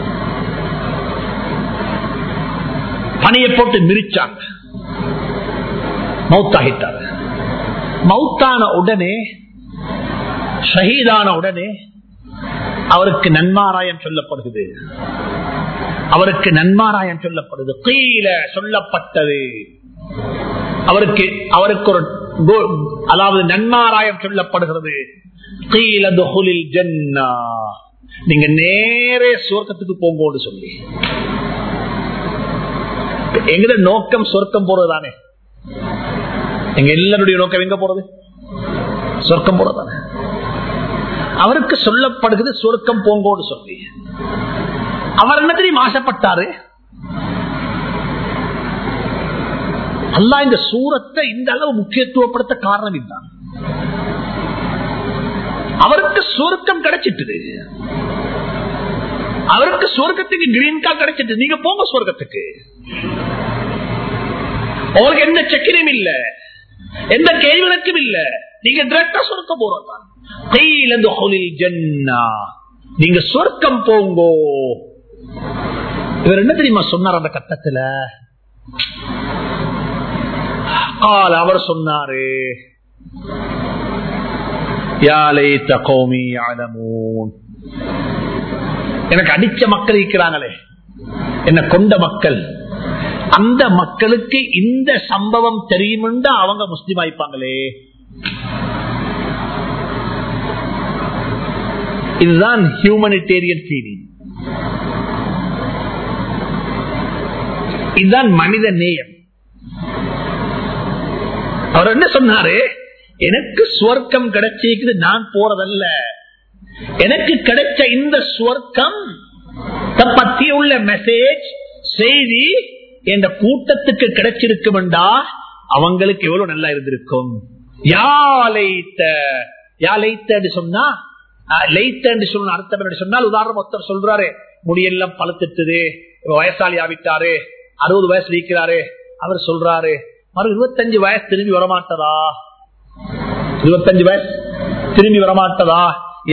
பணியை போட்டு மிரிச்சாங்க மௌத்தாகிட்டார் மௌத்தான உடனே ஷஹீதான உடனே அவருக்கு நன்மாராயம் சொல்லப்படுகிறது அவருக்கு நன்மாராயம் சொல்லப்படுது கீழ சொல்லப்பட்டது அவருக்கு அவருக்கு ஒரு அதாவது நன்மாராயம் சொல்லப்படுகிறது நீங்க நேரே சுவர்க்கத்துக்கு போங்கோன்னு சொல்லி எங்கட நோக்கம் சொர்க்கம் போறதுதானே எங்க எல்லாருடைய நோக்கம் எங்க போறது சொர்க்கம் போறதானே அவருக்கு சொல்லப்படுகிறது சொர்க்கம் போங்கோன்னு சொல்லி அவர் என்ன தெரியும் ஆசைப்பட்டாரு அல்லா இந்த சூரத்தை இந்த அளவு முக்கியத்துவப்படுத்த காரணம் இதுதான் அவருக்கு சுருக்கம் கிடைச்சிட்டு அவருக்கு சுவர்க்கத்துக்கு கிரீன் கார்டு கிடைச்சிட்டு நீங்க போங்க சுவர்க்கத்துக்கு அவருக்கு எந்த செக்கிலும் இல்ல எந்த கேள்விகளுக்கும் இல்ல நீங்க டிரெக்டா சொர்க்க போறதான் நீங்க சொர்க்கம் போங்கோ இவர் என்ன தெரியுமா சொன்னார் அந்த கட்டத்துல கால் அவர் சொன்னாரு யாலை தகோமி ஆலமூன் எனக்கு அடிச்ச மக்கள் இருக்கிறாங்களே என்ன கொண்ட மக்கள் அந்த மக்களுக்கு இந்த சம்பவம் தெரியும்னு அவங்க முஸ்லீம் ஆயிப்பாங்களே இதுதான் ஹியூமனிடேரியன் ஃபீலிங் இதுதான் மனித நேயம் அவர் என்ன சொன்னாரு எனக்கு சுவர்க்கம் கிடைச்சிருக்குது நான் போறதல்ல எனக்கு கிடைச்ச இந்த சுவர்க்கம் பத்தி உள்ள மெசேஜ் செய்தி என்ற கூட்டத்துக்கு கிடைச்சிருக்கும்டா அவங்களுக்கு எவ்வளவு நல்லா இருந்திருக்கும் யாழைத்த யாழைத்த சொன்னா லைத்தன்னு சொன்ன அர்த்தம் சொன்னால் உதாரணம் ஒருத்தர் சொல்றாரு முடியெல்லாம் பழுத்துட்டுது வயசாளி ஆவிட்டாரு அறுபது வயசு நீக்கிறாரு அவர் சொல்றாரு மறு இருபத்தஞ்சு வயசு திரும்பி வரமாட்டதா இருபத்தஞ்சு வயசு திரும்பி வரமாட்டதா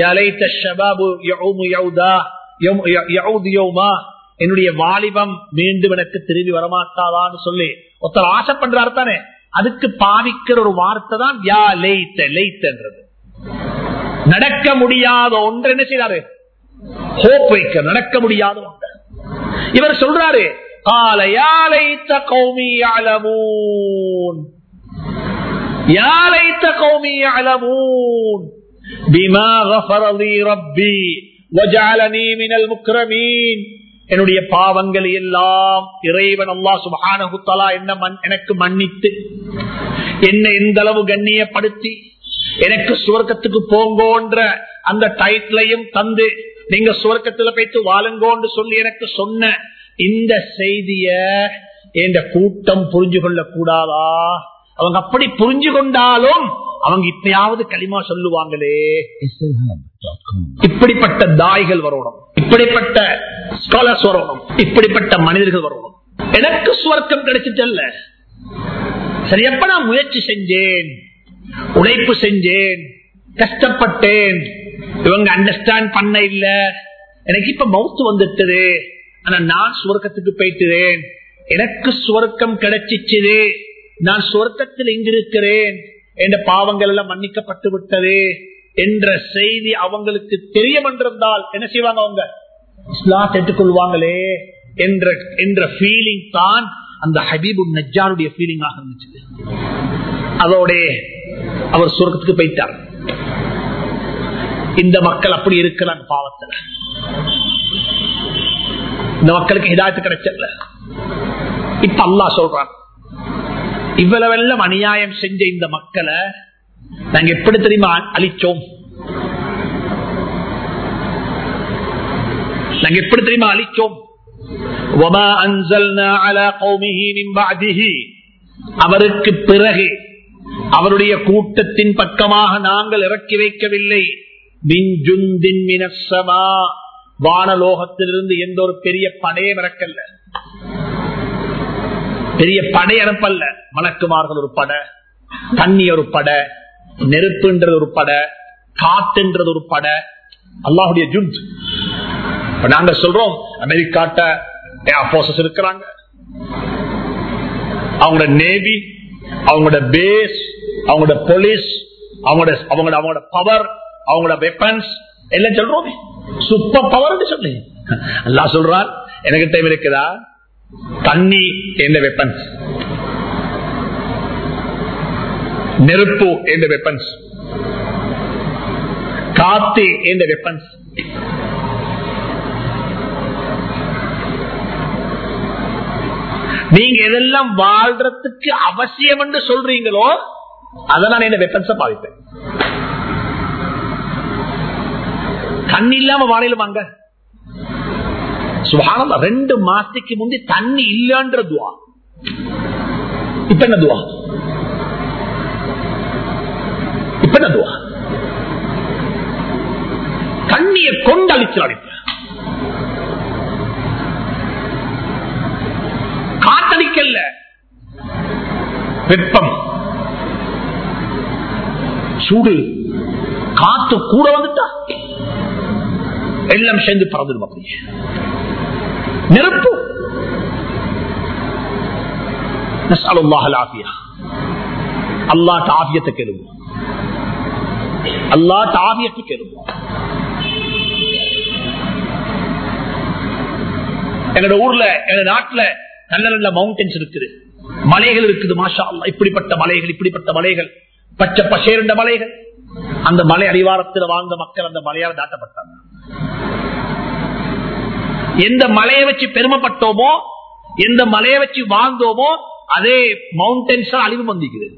என்னுடைய வாலிபம் மீண்டும் எனக்கு திரும்பி வரமாட்டாதான்னு சொல்லி ஒருத்தர் ஆசை பண்றாரு தானே அதுக்கு பாவிக்கிற ஒரு வார்த்தை தான் யா லைத்த லைத்தன்றது நடக்க முடியாத ஒன்று என்ன செய்யறாரு ஹோப் வைக்க நடக்க முடியாத ஒன்று இவர் சொல்றாரு قال يا ليت قومي يعلمون يا ليت قومي يعلمون بما غفر لي ربي وجعلني من المكرمين என்னுடைய பாவங்களை எல்லாம் இறைவன் அல்லா சுபானகுத்தலா என்ன எனக்கு மன்னித்து என்னை எந்த அளவு கண்ணியப்படுத்தி எனக்கு சுவர்க்கத்துக்கு போங்கோன்ற அந்த டைட்லையும் தந்து நீங்க சுவர்க்கத்துல போய்த்து வாழுங்கோன்னு சொல்லி எனக்கு சொன்ன இந்த செய்திய என்ற கூட்டம் புரிஞ்சு கொள்ள கூடாதா அவங்க அப்படி புரிஞ்சு கொண்டாலும் அவங்க இப்பயாவது களிமா சொல்லுவாங்களே இப்படிப்பட்ட தாய்கள் வரணும் இப்படிப்பட்ட ஸ்காலர்ஸ் வரணும் இப்படிப்பட்ட மனிதர்கள் வரணும் எனக்கு சுவர்க்கம் கிடைச்சிட்டல்ல சரி எப்ப நான் முயற்சி செஞ்சேன் உழைப்பு செஞ்சேன் கஷ்டப்பட்டேன் இவங்க அண்டர்ஸ்டாண்ட் பண்ண இல்ல எனக்கு இப்ப மவுத்து வந்துட்டது ஆனா நான் சுவர்க்கத்துக்கு போயிட்டுறேன் எனக்கு சுவர்க்கம் கிடைச்சிச்சுது நான் சுவர்க்கத்தில் எங்கிருக்கிறேன் என்ற பாவங்கள் எல்லாம் மன்னிக்கப்பட்டு விட்டது என்ற செய்தி அவங்களுக்கு தெரியும் என்றிருந்தால் என்ன செய்வாங்க அவங்க இஸ்லாம் ஏற்றுக்கொள்வாங்களே என்ற என்ற ஃபீலிங் தான் அந்த ஹபீபு நஜாருடைய ஃபீலிங்காக இருந்துச்சு அதோட அவர் சுரக்கத்துக்கு போயிட்டார் இந்த மக்கள் அப்படி இருக்கிறாங்க பாவத்தில் இந்த மக்களுக்கு ஹிதாயத்து கிடைச்சல இப்ப அல்லா சொல்றான் இவ்வளவெல்லாம் அநியாயம் செஞ்ச இந்த மக்களை நாங்க எப்படி தெரியுமா அழிச்சோம் நாங்க எப்படி தெரியுமா அழிச்சோம் அவருக்கு பிறகு அவருடைய கூட்டத்தின் பக்கமாக நாங்கள் இறக்கி வைக்கவில்லை வானலோகத்திலிருந்து எந்த ஒரு பெரிய படையும் இறக்கல்ல பெரிய படை அனுப்பல்ல மலக்குமார்கள் ஒரு படை தண்ணி ஒரு படை நெருப்புன்றது ஒரு படை காத்துன்றது ஒரு படை அல்லாஹுடைய ஜுண்ட் நாங்க சொல்றோம் அமெரிக்காட்ட போர்சஸ் இருக்கிறாங்க அவங்களோட நேவி அவங்களோட பேஸ் அவங்களோட போலீஸ் அவங்களோட அவங்களோட அவங்களோட பவர் அவங்களோட வெப்பன்ஸ் எல்லாம் சொல்றோம் சூப்பர் பவர் சொல்லி அல்லா சொல்றான் எனக்கு டைம் இருக்குதா தண்ணி எந்த வெப்பன்ஸ் நெருப்பு எந்த வெப்பன்ஸ் காத்து எந்த வெப்பன்ஸ் நீங்க எதெல்லாம் வாழ்றதுக்கு அவசியம் என்று சொல்றீங்களோ அதை நான் என்ன வெப்பன்ஸ பாதிப்பேன் தண்ணி இல்லாம வாழையில வாங்க சுகானம் ரெண்டு மாசத்துக்கு முந்தி தண்ணி இல்லன்ற துவா இப்ப என்ன துவா இப்ப என்ன துவா தண்ணியை கொண்டு அழிச்சு அழிப்ப காத்தடிக்கல்ல வெப்பம் சூடு காத்து கூட வந்துட்டா எல்லாம் சேர்ந்து பறந்துடும் அப்படி நெருப்பு அல்லா தாபியத்தை கேளுவோம் அல்லா தாபியத்தை கேளுவோம் எங்களோட ஊர்ல எங்க நாட்டுல நல்ல நல்ல மவுண்டன்ஸ் இருக்குது மலைகள் இருக்குது மாஷா அல்லா இப்படிப்பட்ட மலைகள் இப்படிப்பட்ட மலைகள் பச்சை பசேர்ந்த மலைகள் அந்த மலை அடிவாரத்தில் வாழ்ந்த மக்கள் அந்த மலையால் தாட்டப்பட்டாங்க எந்த மலையை வச்சு பெருமைப்பட்டோமோ எந்த மலையை வச்சு வாழ்ந்தோமோ அதே மவுண்டன்ஸ் அழிவு வந்திக்குது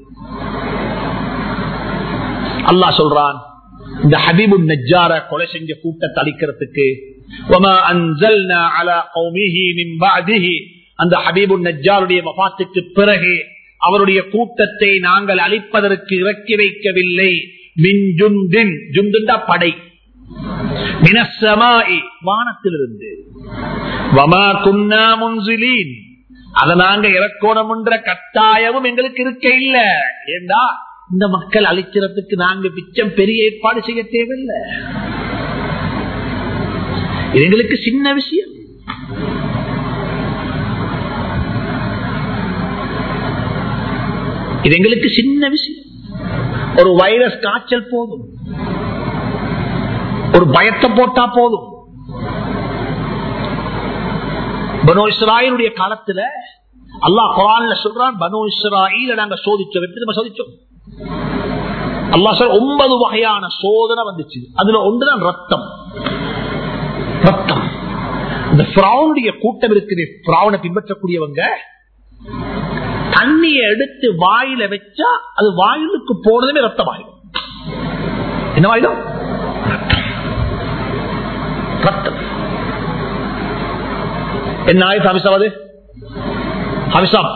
அல்லாஹ் சொல்றான் இந்த ஹபீபு நஜார கொலை செஞ்ச கூட்டத்தை அழிக்கிறதுக்கு அந்த ஹபீபு நஜாருடைய மபாத்துக்கு பிறகு அவருடைய கூட்டத்தை நாங்கள் அழிப்பதற்கு இறக்கி வைக்கவில்லை மின்ஜுந்தின் ஜுந்துண்டா படை மினசமாய் வானத்திலிருந்து வமா குன்னா முன்சிலீன் அதை நாங்க இறக்கோணம் என்ற கட்டாயமும் எங்களுக்கு இருக்க இல்ல ஏண்டா இந்த மக்கள் அழிக்கிறதுக்கு நாங்க பிச்சம் பெரிய ஏற்பாடு செய்ய தேவையில்லை இது எங்களுக்கு சின்ன விஷயம் இது எங்களுக்கு சின்ன விஷயம் ஒரு வைரஸ் காய்ச்சல் போதும் ஒரு பயத்தை போட்டா போதும் பனோ இஸ்ராயலுடைய காலத்துல அல்லாஹ் குரான்ல சொல்றான் பனோ இஸ்ராயில நாங்க சோதிச்சோம் எப்படி நம்ம சோதிச்சோம் அல்லா சொல்ற ஒன்பது வகையான சோதனை வந்துச்சு அதுல ஒன்றுதான் ரத்தம் ரத்தம் இந்த பிராவுடைய கூட்டம் இருக்குது பிராவனை பின்பற்றக்கூடியவங்க தண்ணியை எடுத்து வாயில வச்சா அது வாயிலுக்கு போனதுமே ரத்தமாயிடும் என்ன ஆயிடும் ரத்தம் ரத்தம் என்ன ஆயத்து ஹவிசாவது ஹவிசாம்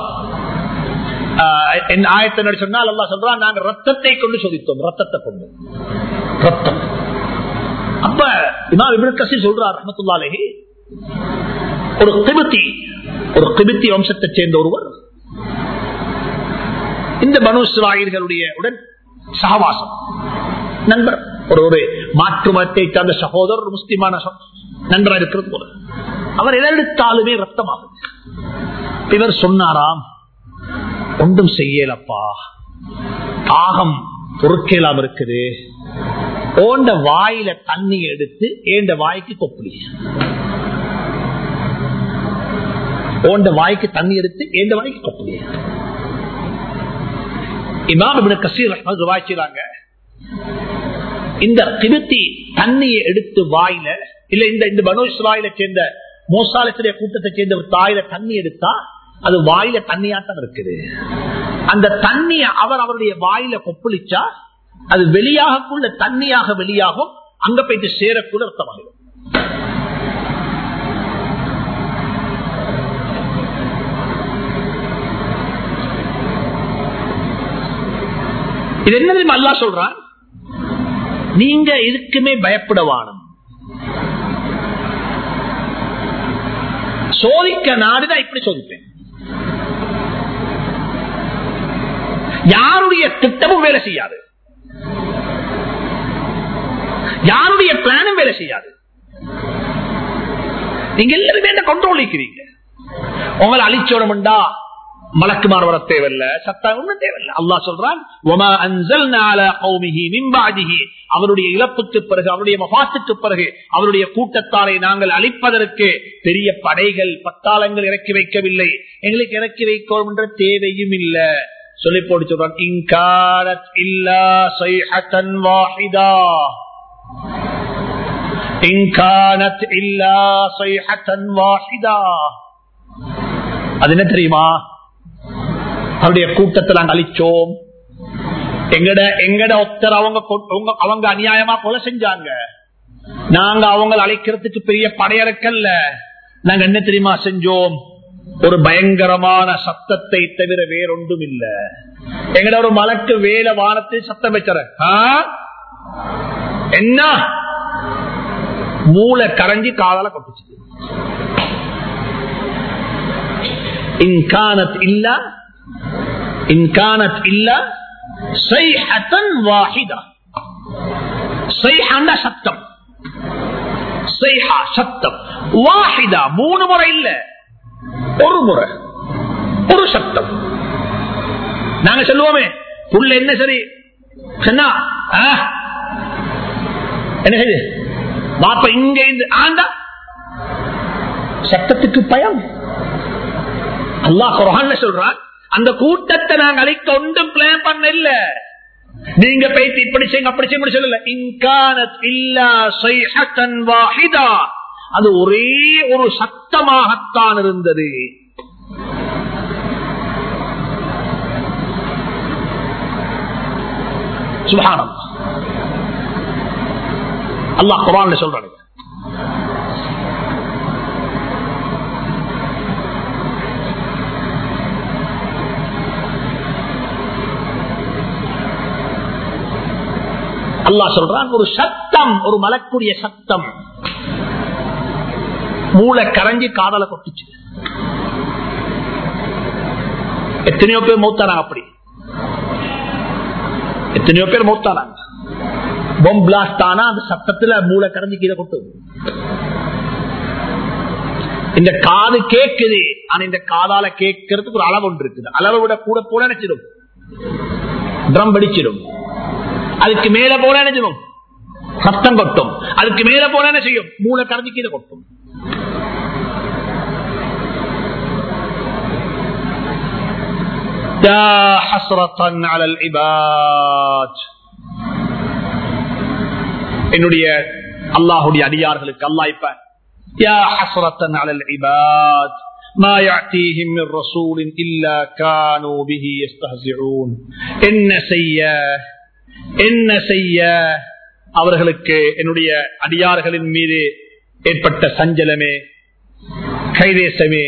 என் ஆயத்தை சொன்னால் அல்லா சொல்றான் நாங்க ரத்தத்தை கொண்டு சோதித்தோம் ரத்தத்தை கொண்டு ரத்தம் அப்ப இமாம் இப்னு கசீர் சொல்றார் ரஹ்மத்துல்லாஹி ஒரு கிபித்தி ஒரு கிபித்தி வம்சத்தை சேர்ந்த ஒருவர் இந்த பனு இஸ்ராயல்களுடைய உடன் சகவாசம் நண்பர் ஒரு ஒரு மாற்று மதத்தை சார்ந்த சகோதரர் முஸ்லிமான நண்பராக இருக்கிறது போல அவர் எதெடுத்தாலுமே ரத்தமாகுது இவர் சொன்னாராம் ஒன்றும் செய்யலப்பா தாகம் பொறுக்கலாம் இருக்குது ஓண்ட வாயில தண்ணி எடுத்து ஏண்ட வாய்க்கு கொப்பளி ஓண்ட வாய்க்கு தண்ணி எடுத்து ஏண்ட வாய்க்கு கொப்பளி இமாம் இப்னு கசீர் ரஹ்மத் வாய்க்கிறாங்க இந்த கிருத்தி தண்ணியை எடுத்து வாயில இல்ல இந்த இந்த பனு இஸ்ராயில சேர்ந்த மோசாலத்துடைய கூட்டத்தை சேர்ந்த ஒரு தாயில தண்ணி எடுத்தா அது வாயில தண்ணியாட்டம் இருக்குது அந்த தண்ணிய அவர் அவருடைய வாயில கொப்பளிச்சா அது வெளியாகக்குள்ள தண்ணியாக வெளியாகும் அங்க போயிட்டு சேரக்கூட அர்த்தமாகும் இது என்ன அல்லா சொல்றான் நீங்க இதுக்குமே பயப்படவானும் சோதிக்க நாடுதான் இப்படி சோதிப்பேன் யாருடைய திட்டமும் வேலை செய்யாது யாருடைய பிளானும் வேலை செய்யாது நீங்க எல்லாருமே என்ன கண்ட்ரோல் இருக்கிறீங்க உங்களை அழிச்சோடமுண்டா மலக்குமார் வர தேவையில்ல சத்தம் ஒண்ணும் தேவையில்லை அல்லா சொல்றான் அவருடைய இழப்புக்கு பிறகு அவருடைய மகாத்துக்கு பிறகு அவருடைய கூட்டத்தாரை நாங்கள் அழிப்பதற்கு பெரிய படைகள் பட்டாளங்கள் இறக்கி வைக்கவில்லை எங்களுக்கு இறக்கி வைக்கணும் என்ற தேவையும் இல்ல சொல்லி போட்டு சொல்றான் இன்காரத் இல்லா சைஹத்தன் வாஹிதா இன்கானத் இல்லா சைஹத்தன் வாஹிதா அது என்ன தெரியுமா அவருடைய கூட்டத்தை நாங்க அழிச்சோம் எங்கட எங்கட ஒத்தர் அவங்க அவங்க அநியாயமா கொலை செஞ்சாங்க நாங்க அவங்களை அழைக்கிறதுக்கு பெரிய படையறக்கல்ல நாங்க என்ன தெரியுமா செஞ்சோம் ஒரு பயங்கரமான சத்தத்தை தவிர வேறொன்றும் இல்ல எங்கட ஒரு மலக்கு வேல வானத்தில் சத்தம் வச்சார என்ன மூளை கரைஞ்சி காதால கொட்டுச்சு இன்கானத் இல்ல இன்கானத் இல்ல சைஹத்தன் வாஹிதா சைஹாண்டா சத்தம் சைஹா சத்தம் வாஹிதா மூணு முறை இல்ல ஒரு முறை ஒரு சத்தம் நாங்க சொல்லுவோமே புள்ள என்ன சரி சொன்னா என்ன செய்து பாப்பா இங்க இருந்து ஆண்டா சத்தத்துக்கு பயம் அல்லாஹ் குரான் சொல்றான் அந்த கூட்டத்தை நாங்க அழைக்க ஒன்றும் பிளான் பண்ண இல்ல நீங்க பேசி இப்படி செய்யுங்க அப்படி செய்ய சொல்லல இன்கானத் இல்லா சைஹத்தன் வாஹிதா அது ஒரே ஒரு சத்தமாகத்தான் இருந்தது சுபானம் அல்லாஹ் குரான் சொல்றாங்க அல்லா சொல்றான் ஒரு சத்தம் ஒரு மலக்குரிய சத்தம் மூளை கரைஞ்சி காதல கொட்டுச்சு எத்தனையோ பேர் மௌத்தானாங்க அப்படி எத்தனையோ பேர் மௌத்தானாங்க பொம் பிளாஸ்ட் ஆனா அந்த சத்தத்துல மூளை கரைஞ்சி கீழே கொட்டு இந்த காது கேக்குது ஆனா இந்த காதால கேட்கறதுக்கு ஒரு அளவு ஒன்று இருக்குது அளவை விட கூட போல நினைச்சிடும் ட்ரம் படிச்சிடும் அதுக்கு மேல போல என்ன செய்யும் சத்தம் கொட்டும் அதுக்கு மேல போல என்ன செய்யும் மூளை கரைஞ்சி கீழே கொட்டும் என்னுடைய அல்லாஹுடைய அடியார்களுக்கு அல்லா இப்ப يا حسرة على العباد ما يأتيهم من رسول إلا كانوا به يستهزئون என்ன செய்ய என்ன செய்ய அவர்களுக்கு என்னுடைய அடியார்களின் மீது ஏற்பட்ட சஞ்சலமே கைதேசமே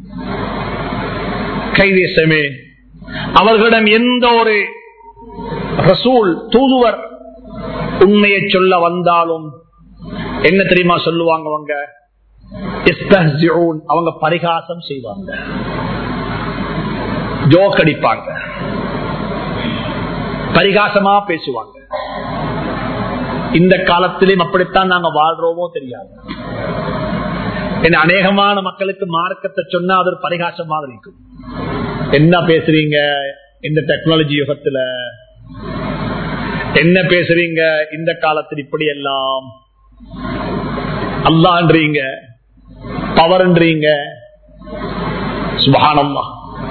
கைதேசமே அவர்களிடம் எந்த ஒரு ரசூல் தூதுவர் உண்மையை சொல்ல வந்தாலும் என்ன தெரியுமா சொல்லுவாங்க அவங்க இஸ்தஹ்சிஊன். அவங்க பரிகாசம் செய்வாங்க ஜோக் அடிப்பாங்க பரிகாசமா பேசுவாங்க இந்த காலத்திலும் அப்படித்தான் நாங்க வாழ்றோமோ தெரியாது என்ன அநேகமான மக்களுக்கு மார்க்கத்தை சொன்னா அது ஒரு பரிகாசம் மாதிரி இருக்கும் என்ன பேசுறீங்க இந்த டெக்னாலஜி யுகத்துல என்ன பேசுறீங்க இந்த காலத்தில் இப்படி எல்லாம் அல்லான்றீங்க பவர்ன்றீங்க சுபஹானல்லா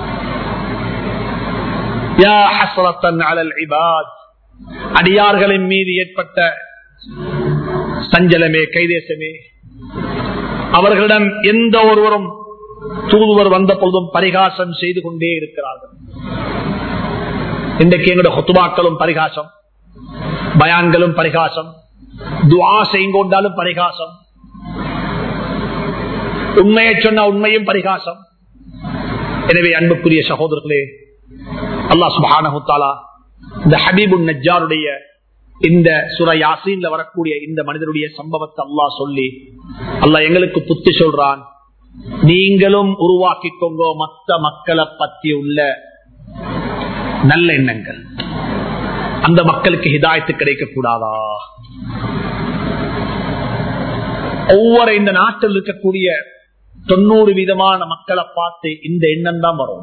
யா ஹஸ்ரத்தன் அலல் இபாத் அடியார்களின் மீது ஏற்பட்ட சஞ்சலமே கைதேசமே அவர்களிடம் எந்த ஒருவரும் தூதுவர் வந்த பொழுதும் பரிகாசம் செய்து கொண்டே இருக்கிறார்கள் இன்றைக்கு எங்களுடைய ஹொத்துமாக்களும் பரிகாசம் பயான்களும் பரிகாசம் துவா செய்கொண்டாலும் பரிகாசம் உண்மையை சொன்ன உண்மையும் பரிகாசம் எனவே அன்புக்குரிய சகோதரர்களே அல்லாஹ் சுபஹானஹு தஆலா இந்த ஹபீபுன் நஜ்ஜாருடைய இந்த சுர யாசீன்ல வரக்கூடிய இந்த மனிதனுடைய சம்பவத்தை அல்லாஹ் சொல்லி அல்லாஹ் எங்களுக்கு புத்தி சொல்றான் நீங்களும் உருவாக்கிக்கோங்க மத்த மக்களை பத்தி உள்ள நல்ல எண்ணங்கள் அந்த மக்களுக்கு ஹிதாயத்து கிடைக்க கூடாதா ஒவ்வொரு இந்த நாட்டில் இருக்கக்கூடிய தொண்ணூறு விதமான மக்களை பார்த்து இந்த எண்ணம் தான் வரும்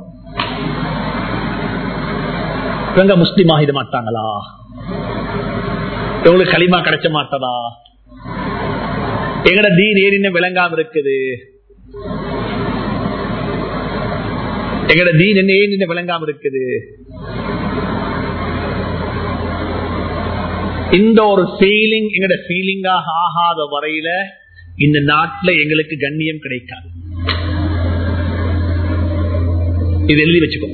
இவங்க முஸ்லீம் ஆகிட மாட்டாங்களா இவங்களுக்கு களிமா கிடைச்ச மாட்டதா எங்கட தீன் ஏறின விளங்காம இருக்குது எங்கட தீன் என்ன ஏன் விளங்காம இருக்குது இந்த ஒரு ஃபீலிங் எங்கட ஃபீலிங்காக ஆகாத வரையில இந்த நாட்டுல எங்களுக்கு கண்ணியம் கிடைக்காது இது எழுதி வச்சுக்கோ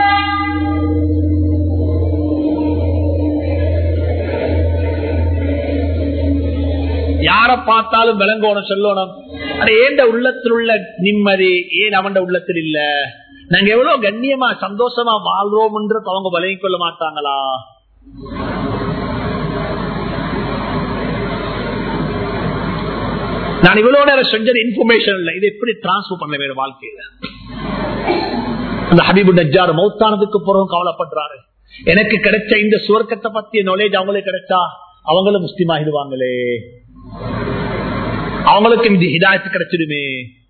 யார பார்த்தாலும் விளங்கணும் சொல்லணும் அது ஏண்ட உள்ளத்தில் உள்ள நிம்மதி ஏன் அவன் உள்ளத்தில் இல்ல நாங்க எவ்வளவு கண்ணியமா சந்தோஷமா வாழ்றோம் என்று அவங்க விலகிக் கொள்ள மாட்டாங்களா நான் இவ்வளவு நேரம் செஞ்சது இன்ஃபர்மேஷன் இல்ல இது எப்படி டிரான்ஸ்பர் பண்ண வேணும் வாழ்க்கையில அந்த ஹபீபு நஜார் மௌத்தானதுக்கு பிறகு கவலைப்படுறாரு எனக்கு கிடைச்ச இந்த சுவர்க்கத்தை பத்திய நாலேஜ் அவங்களுக்கு கிடைச்சா அவங்களும் முஸ்லீம் ஆகிடுவாங்களே அவங்களுக்கு இந்த ஹிதாயத்து கிடைச்சிடுமே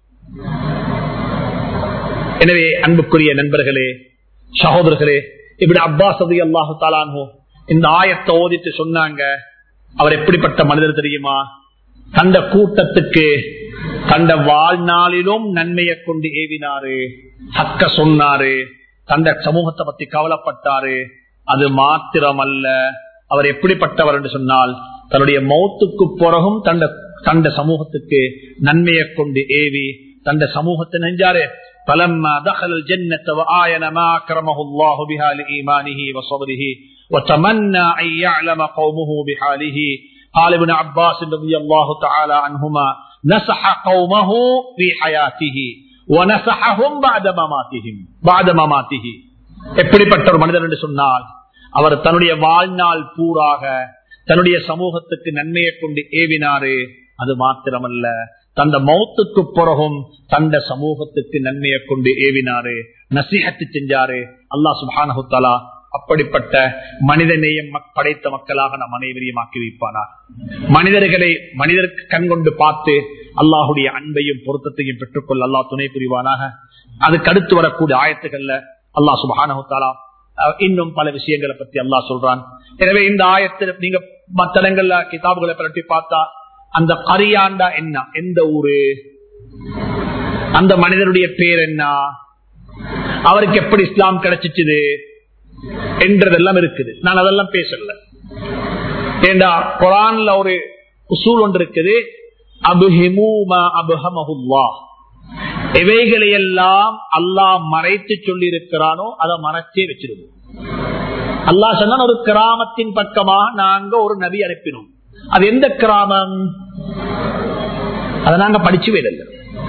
எனவே அன்புக்குரிய நண்பர்களே சகோதரர்களே இப்படி அப்பாஸ் அதி அல்லாஹு தாலானோ இந்த ஆயத்தை ஓதிட்டு சொன்னாங்க அவர் எப்படிப்பட்ட மனிதர் தெரியுமா தந்த கூட்டத்துக்கு தந்த வாழ்நாளிலும் நன்மையை கொண்டு ஏவினாரு ஹக்க சொன்னாரு தந்த சமூகத்தை பத்தி கவலைப்பட்டாரு அது மாத்திரம் அல்ல அவர் எப்படிப்பட்டவர் என்று சொன்னால் தன்னுடைய மௌத்துக்கு பிறகும் தந்த தந்த சமூகத்துக்கு நன்மையை கொண்டு ஏவி தந்த சமூகத்தை நெஞ்சாரு فلما دخل الجنة وآين ما أكرمه الله بها لإيمانه وصبره وتمنى أن يعلم قومه بحاله قال ابن عباس رضي الله تعالى عنهما نصح قومه في حياته ونصحهم بعد مماتهم بعد مماته எப்படிப்பட்ட ஒரு மனிதர் என்று சொன்னால் அவர் தன்னுடைய வாழ்நாள் பூராக தன்னுடைய சமூகத்துக்கு நன்மையை கொண்டு ஏவினாரு அது மாத்திரமல்ல தந்த மௌத்துக்கு பிறகும் தந்த சமூகத்துக்கு நன்மையை கொண்டு ஏவினாரு நசிஹத்து செஞ்சாரு அல்லா சுபானஹுத்தாலா அப்படிப்பட்ட மனித நேயம் படைத்த மக்களாக நம் அனைவரையும் ஆக்கி வைப்பானார் மனிதர்களை மனிதருக்கு கண் கொண்டு பார்த்து அல்லாஹுடைய அன்பையும் பொருத்தத்தையும் பெற்றுக்கொள்ள அல்லாஹ் துணை புரிவானாக அதுக்கு அடுத்து வரக்கூடிய ஆயத்துகள்ல அல்லாஹ் சுபானஹுத்தாலா இன்னும் பல விஷயங்களை பத்தி அல்லாஹ் சொல்றான் எனவே இந்த ஆயத்தில் நீங்க மற்ற இடங்கள்ல கிதாபுகளை பரட்டி பார்த்தா அந்த கரியாண்டா என்ன எந்த ஊரு அந்த மனிதனுடைய பேர் என்ன அவருக்கு எப்படி இஸ்லாம் கிடைச்சிச்சுது என்றதெல்லாம் இருக்குது நான் அதெல்லாம் பேசல ஏண்டா குரான்ல ஒரு உசூல் ஒன்று இருக்குது அபுஹிமூமா அபுஹமஹுல்லா எவைகளை எல்லாம் அல்லாஹ் மறைத்து சொல்லி இருக்கிறானோ அதை மறைச்சே வச்சிருவோம் அல்லாஹ் சொன்ன ஒரு கிராமத்தின் பக்கமாக நாங்க ஒரு நபி அனுப்பினோம் அது எந்த கிராமம் அதை நாங்க படிச்சு வேலை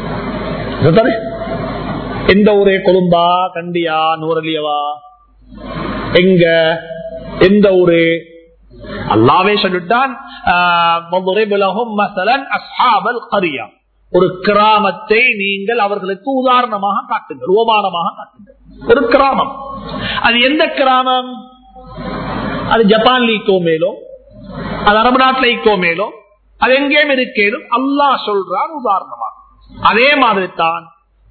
எந்த ஊரே கொழும்பா கண்டியா நூரலியவா எங்க எந்த ஊரு அல்லாவே சொல்லிட்டான் ஒரு கிராமத்தை நீங்கள் அவர்களுக்கு உதாரணமாக காட்டுங்கள் ஓமானமாக காட்டுங்கள் ஒரு கிராமம் அது எந்த கிராமம் அது ஜப்பான்ல ஈக்கோ மேலும் அது அரபு நாட்டில் ஈக்கோ மேலும் அது எங்கேயும் இருக்கேனும் அல்லாஹ் சொல்றான் உதாரணமாக அதே மாதிரி தான்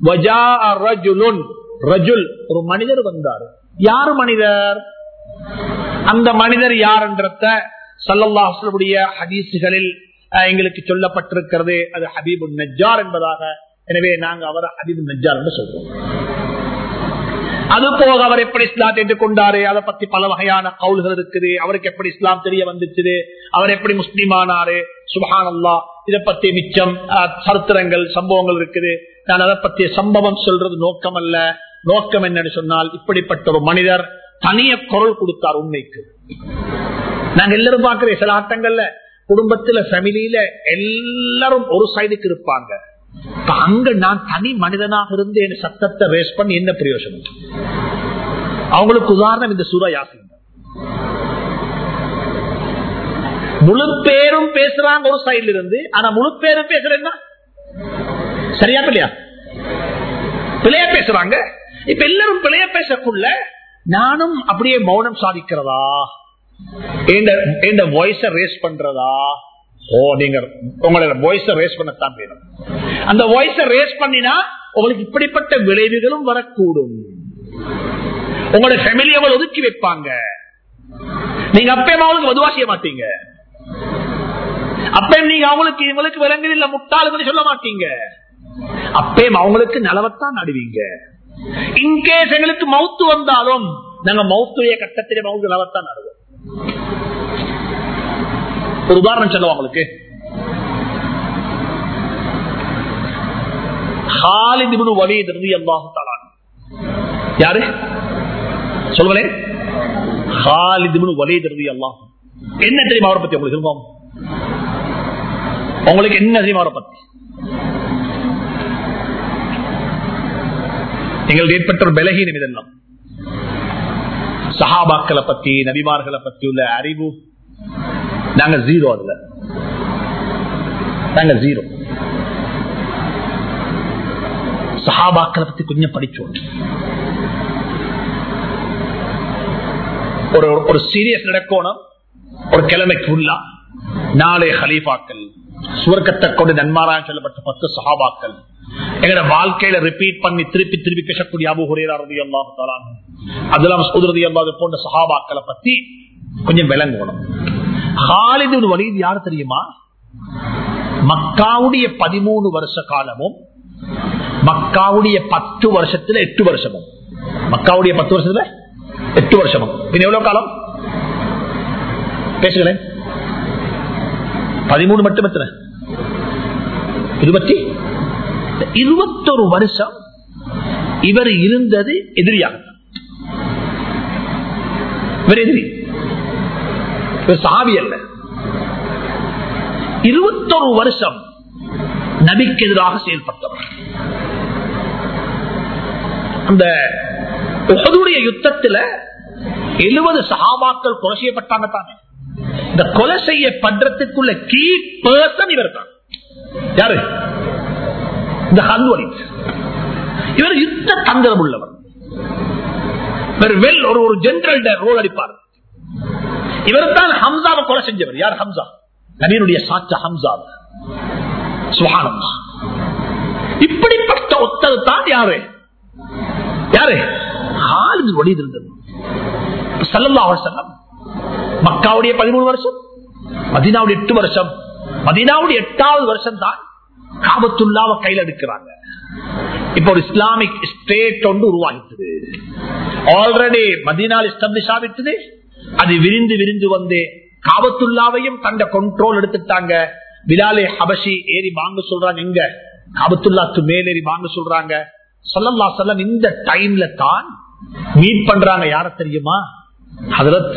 ஒரு மனிதர் வந்தார் யார் மனிதர் அந்த மனிதர் யார் என்றத சல்லல்லாஹுடைய ஹதீசுகளில் எங்களுக்கு சொல்லப்பட்டிருக்கிறது அது ஹபீபு நஜார் என்பதாக எனவே நாங்க அவரை ஹபீபு நஜார் என்று சொல்றோம் அது போக அவர் எப்படி இஸ்லாம் என்று கொண்டாரு அதை பத்தி பல வகையான கவுல்கள் இருக்குது அவருக்கு எப்படி இஸ்லாம் தெரிய வந்துச்சு அவர் எப்படி முஸ்லீம் ஆனாரு சுபஹான் அல்லா இதை பத்தி மிச்சம் சரித்திரங்கள் சம்பவங்கள் இருக்குது நான் அதை பற்றிய சம்பவம் சொல்றது நோக்கம் அல்ல நோக்கம் என்னன்னு சொன்னால் இப்படிப்பட்ட ஒரு மனிதர் தனிய குரல் கொடுத்தார் உண்மைக்கு நாங்க எல்லாரும் பாக்குறேன் சில ஆட்டங்கள்ல குடும்பத்துல ஃபேமிலியில எல்லாரும் ஒரு சைடுக்கு இருப்பாங்க அங்க நான் தனி மனிதனாக இருந்து என் சத்தத்தை ரேஸ் பண்ணி என்ன பிரயோஜனம் அவங்களுக்கு உதாரணம் இந்த சூரா யாசின் முழு பேரும் பேசுறாங்க ஒரு சைட்ல இருந்து ஆனா முழு பேரும் பேசுறேன்னா சரியா பிள்ளையா பிள்ளைய பேசுறாங்க இப்ப எல்லாரும் பிள்ளைய பேசக்குள்ள நானும் அப்படியே மௌனம் சாதிக்கிறதா வாய்ஸ ரேஸ் பண்றதா ஓ நீங்க உங்களோட வாய்ஸ ரேஸ் பண்ணத்தான் வேணும் அந்த வாய்ஸ ரேஸ் பண்ணினா உங்களுக்கு இப்படிப்பட்ட விளைவுகளும் வரக்கூடும் உங்களோட ஃபேமிலி அவள் ஒதுக்கி வைப்பாங்க நீங்க அப்பயும் அவங்களுக்கு மதுவா செய்ய மாட்டீங்க அப்பயும் நீங்க அவங்களுக்கு இவங்களுக்கு விளங்குது இல்ல முட்டாளுன்னு சொல்ல மாட்டீங்க அப்பயும் அவங்களுக்கு நலவத்தான் நடுவீங்க இன்கேஸ் எங்களுக்கு மவுத்து வந்தாலும் நாங்க மவுத்துடைய கட்டத்திலே மவுத்து நலவத்தான் நடுவோம் ஒரு உதாரணம் சொல்லுவோம் உங்களுக்கு யாரு சொல்லுங்களேன் என்ன தெரியுமா அவரை பத்தி உங்களுக்கு சொல்லுவோம் உங்களுக்கு என்ன தெரியுமா அவரை பத்தி எங்களுக்கு ஏற்பட்ட ஒரு பலகீனம் இதெல்லாம் சஹாபாக்களை பத்தி நபிமார்களை பத்தி உள்ள அறிவு நாங்க ஜீரோ அதுல நாங்க ஜீரோ சஹாபாக்களை பத்தி கொஞ்சம் படிச்சோம் ஒரு ஒரு சீரியஸ் நடக்கணும் ஒரு கிழமைக்கு உள்ள நாளை ஹலீஃபாக்கள் சுவர்க்கத்தை கொண்டு நன்மாராக சொல்லப்பட்ட பத்து சஹாபாக்கள் எங்கட வாழ்க்கையில ரிப்பீட் பண்ணி திருப்பி திருப்பி பேசக்கூடிய அபு ஹுரேரதி அல்லாஹு அதெல்லாம் சோதரதி அல்லாது போன்ற சஹாபாக்களை பத்தி கொஞ்சம் விளங்கணும் ஹாலிது வலிது யார் தெரியுமா மக்காவுடைய பதிமூணு வருஷ காலமும் மக்காவுடைய பத்து வருஷத்துல எட்டு வருஷமும் மக்காவுடைய பத்து வருஷத்துல எட்டு வருஷமும் இது எவ்வளவு காலம் பேசுகிறேன் பதிமூணு மட்டும் எத்தனை இருபத்தி இருபத்தொரு வருஷம் இவர் இருந்தது எதிரியாக இவர் எதிரி இவர் சாவி அல்ல இருபத்தொரு வருஷம் நபிக்கு எதிராக செயல்பட்டவர் அந்த உகதுடைய யுத்தத்துல எழுபது சகாபாக்கள் கொலை செய்யப்பட்டாங்க தானே இந்த கொலை செய்யப்படுறதுக்குள்ள கீ பர்சன் இவர் தான் யாரு இந்த ஹல்வரி இவர் யுத்த தந்திரம் உள்ளவர் வெல் ஒரு ஒரு ஜெனரல் ரோல் அடிப்பார் இவர் தான் ஹம்சாவை கொலை செஞ்சவர் யார் ஹம்சா நபீனுடைய சாச்சா ஹம்சா சுகானம் இப்படிப்பட்ட ஒத்தது தான் யாரு யாரு ஹாலிது வழி இருந்தது சல்லல்லா செல்லம் மக்காவுடைய பதிமூணு வருஷம் மதினாவுடைய எட்டு வருஷம் மதினாவுடைய எட்டாவது வருஷம் தான் காபத்துள்ளாவ கையில் எடுக்கிறாங்க இப்ப ஒரு இஸ்லாமிக் ஸ்டேட் ஒன்று உருவாகிட்டது ஆல்ரெடி மதினால் எஸ்டாப்ளிஷ் ஆகிட்டது அது விரிந்து விரிந்து வந்து காபத்துள்ளாவையும் தந்த கண்ட்ரோல் எடுத்துட்டாங்க பிலாலே ஹபஷி ஏறி வாங்க சொல்றாங்க எங்க காபத்துல்லாக்கு மேலேறி வாங்க சொல்றாங்க சொல்லல்லா சொல்லம் இந்த டைம்ல தான் மீட் பண்றாங்க யார தெரியுமா ஹதரத்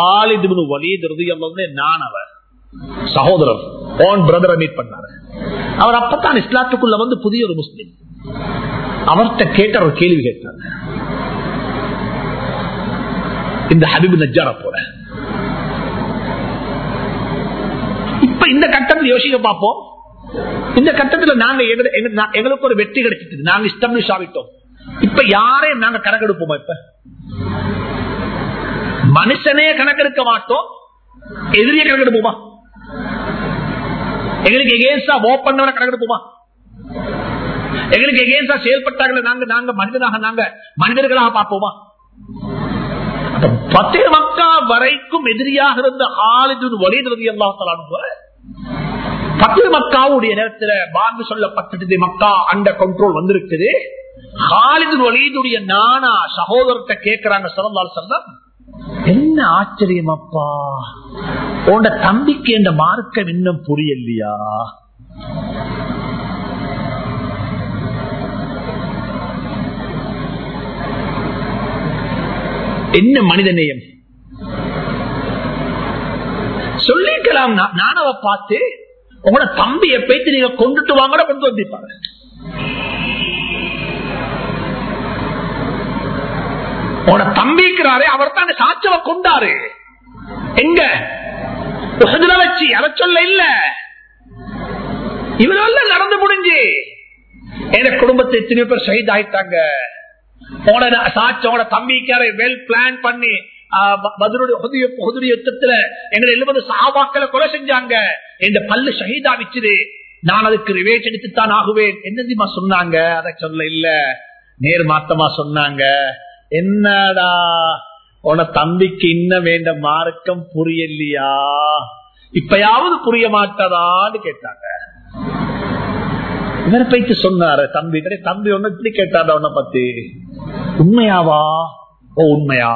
ஹாலித் வலீத் நான் அவர் சகோதரர் ஓன் பிரதரை மீட் பண்ணாரு அவர் அப்பத்தான் இஸ்லாத்துக்குள்ள வந்து புதிய ஒரு முஸ்லிம் அவர்கிட்ட கேட்ட ஒரு கேள்வி கேட்டாங்க இந்த ஹபிபு நஜார போல இப்ப இந்த கட்டத்தில் யோசிக்க பார்ப்போம் இந்த கட்டத்துல நாங்க எங்க- எங்க- நா- எங்களுக்கு ஒரு வெற்றி கிடைச்சிட்டு நாங்க இஸ்டபிளிஷ் ஆகிட்டோம் இப்ப யாரையும் நாங்க கணக்கெடுப்போமா இப்ப மனுஷனே கணக்கெடுக்க மாட்டோம் எதிரியை கணக்கெடுப்போமா எங்களுக்கு எகேன்ஸ்டா ஓ பண்ணவன கணக்கெடுப்போமா எங்களுக்கு எகேன்ஸ்டா செயல்பட்டாங்களே நாங்க நாங்க மனிதனாக நாங்க மனிதர்களாக பார்ப்போமா அப்ப பத்தே மக்கா வரைக்கும் எதிரியாக இருந்த ஆளுது வலிது எல்லாம் பத்து மக்காவுடைய நேரத்தில் பாங்கு சொல்லப்பட்டது மக்கா அந்த கண்ட்ரோல் வந்திருக்குது ஹாலிது வலீதுடைய நானா சகோதரத்தை கேட்கிறாங்க சரந்தால் சொல்லம் என்ன ஆச்சரியம் அப்பா உண்ட தம்பிக்கு இந்த மார்க்கம் இன்னும் புரியலையா என்ன மனித நேயம் சொல்லிக்கலாம் நா- நானவ பார்த்து உங்களோட தம்பியை பேத்து நீங்க கொண்டுட்டு வாங்கட கொண்டு வந்திருப்பாங்க உங்களோட தம்பிக்கிறாரே அவர் தான் சாட்சவ கொண்டாரு எங்க உஹதுல வச்சு அத சொல்ல இல்ல இவரெல்லாம் நடந்து முடிஞ்சு என் குடும்பத்தை எத்தனை பேர் ஷஹீத் ஆயிட்டாங்க உங்களோட சாட்சி உங்களோட தம்பிக்கார வெல் பிளான் பண்ணி ஆஹ், ப- பத்ருடைய உஹது- உஹது யுத்தத்துல எங்களை எழுபது சாபாக்களை கொலை செஞ்சாங்க இந்த பல்லு ஷஹீதா வச்சுது நான் அதுக்கு ரிவேஜ் எடுத்துத்தான் ஆகுவேன் என்ன தெரியுமா சொன்னாங்க அதை சொல்ல இல்ல நேர் மாத்தமா சொன்னாங்க என்னடா உன தம்பிக்கு இன்னும் வேண்ட மார்க்கம் புரியலையா இப்பயாவது புரிய மாட்டதான்னு கேட்டாங்க இவரை பைத்து சொன்னாரு தம்பி கிடையாது தம்பி ஒண்ணு இப்படி கேட்டாரு உன்னை பத்தி உண்மையாவா ஓ உண்மையா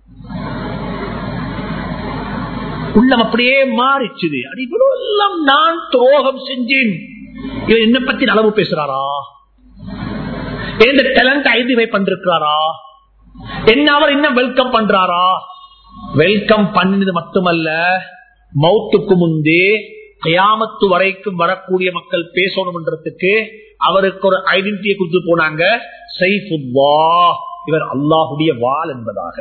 உள்ளம் அப்படியே மாறிச்சுது அது இவ்வளவு எல்லாம் நான் துரோகம் செஞ்சேன் இவன் என்ன பத்தி நலவு பேசுறாரா எந்த டேலண்ட் ஐடென்டிஃபை பண்றாரா என்ன அவர் இன்னும் வெல்கம் பண்றாரா வெல்கம் பண்ணினது மட்டுமல்ல மௌத்துக்கு முந்தே கயாமத்து வரைக்கும் வரக்கூடிய மக்கள் பேசணும்ன்றதுக்கு அவருக்கு ஒரு ஐடென்டிட்டியை கொடுத்து போனாங்க சைஃபுல்லா இவர் அல்லாஹுடைய வால் என்பதாக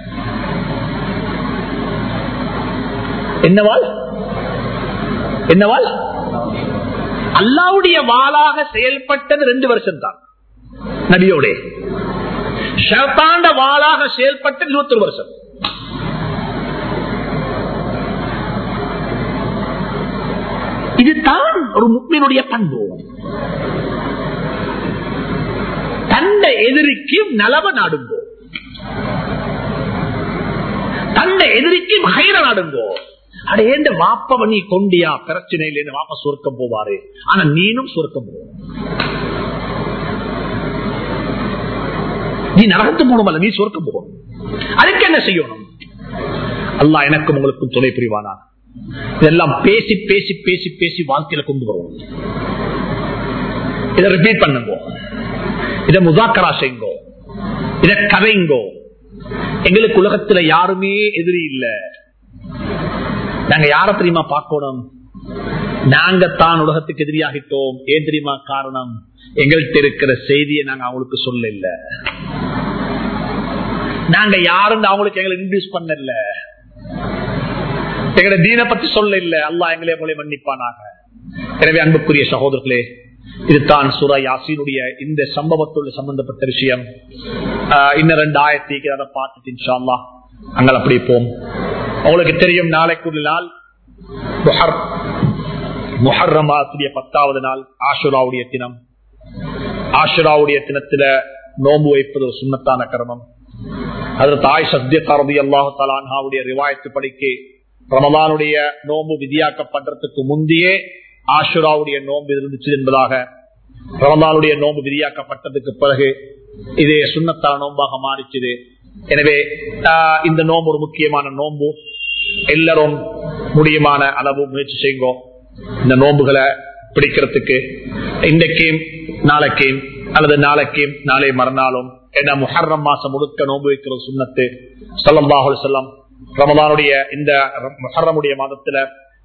என்னவால் என்னவால் அல்லாவுடைய வாளாக செயல்பட்டது ரெண்டு வருஷம் தான் நபியோட ஷேத்தாண்ட வாளாக செயல்பட்டது இருபத்தொரு வருஷம் இதுதான் ஒரு முக்மீனுடைய பண்பு தந்த எதிரிக்கும் நலவ நாடுங்கோ தந்த எதிரிக்கும் ஹைர நாடுங்கோ அட ஏந்த வாப்ப நீ கொண்டியா பிரச்சனை இல்லை வாப்ப சுருக்கம் போவாரு ஆனா நீனும் சுருக்கம் போவ நீ நரகத்து போகணுமல்ல நீ சுருக்கம் போகணும் அதுக்கு என்ன செய்யணும் அல்லாஹ் எனக்கும் உங்களுக்கும் துணை புரிவானா இதெல்லாம் பேசி பேசி பேசி பேசி வாழ்க்கையில கொண்டு வருவோம் இதை ரிப்பீட் பண்ணுங்க இதை முதாக்கரா செய்யுங்கோ இதை கதைங்கோ எங்களுக்கு உலகத்துல யாருமே எதிரி இல்ல நாங்க யார தெரியுமா பார்க்கணும் நாங்க தான் உலகத்துக்கு எதிரியாகிட்டோம் ஏன் தெரியுமா காரணம் எங்கள்கிட்ட இருக்கிற செய்தியை நாங்க அவங்களுக்கு சொல்ல இல்ல நாங்க யாருன்னு அவங்களுக்கு எங்களை இன்ட்ரடியூஸ் பண்ணல எங்களை தீன பத்தி சொல்ல இல்ல அல்லா எங்களே போல மன்னிப்பானாக எனவே அன்புக்குரிய சகோதரர்களே இதுதான் சூரா யாசீனுடைய இந்த சம்பவத்தோடு சம்பந்தப்பட்ட விஷயம் ஆஹ் இன்னும் ரெண்டு ஆயிரத்தி அதை பார்த்துட்டு இன்ஷா அல்லாஹ் அங்கே அப்படி போம் உங்களுக்கு தெரியும் நாளைக்கு நாள் முஹர் முஹர்ரம் மாசத்துடைய பத்தாவது நாள் ஆஷுராவுடைய தினம் ஆஷுராவுடைய தினத்துல நோம்பு வைப்பது ஒரு சுண்ணத்தான கர்மம் அதில் தாய் சத்தியத்தாரதி அல்லாஹு தலான்ஹாவுடைய ரிவாயத்து படிக்கு ரமலானுடைய நோம்பு விதியாக்கப்படுறதுக்கு முந்தையே ஆஷுராவுடைய நோம்பு இருந்துச்சு என்பதாக ரமலானுடைய நோம்பு விதியாக்கப்பட்டதுக்கு பிறகு இது சுண்ணத்தான நோம்பாக மாறிச்சுது எனவே ஆஹ், இந்த நோம்பு ஒரு முக்கியமான நோம்பு எல்லாரும் முடியுமான அளவு முயற்சி செய்யுங்க இந்த நோம்புகளை பிடிக்கிறதுக்கு இன்றைக்கும் நாளைக்கும் அல்லது நாளைக்கும் நாளை மறுநாளும் ஏன்னா முஹர்ரம் மாசம் முழுக்க நோன்பு வைக்கிற சுண்ணத்து சல்லாஹு செல்லம் ரமதானுடைய இந்த முஹர்ரமுடைய மாதத்துல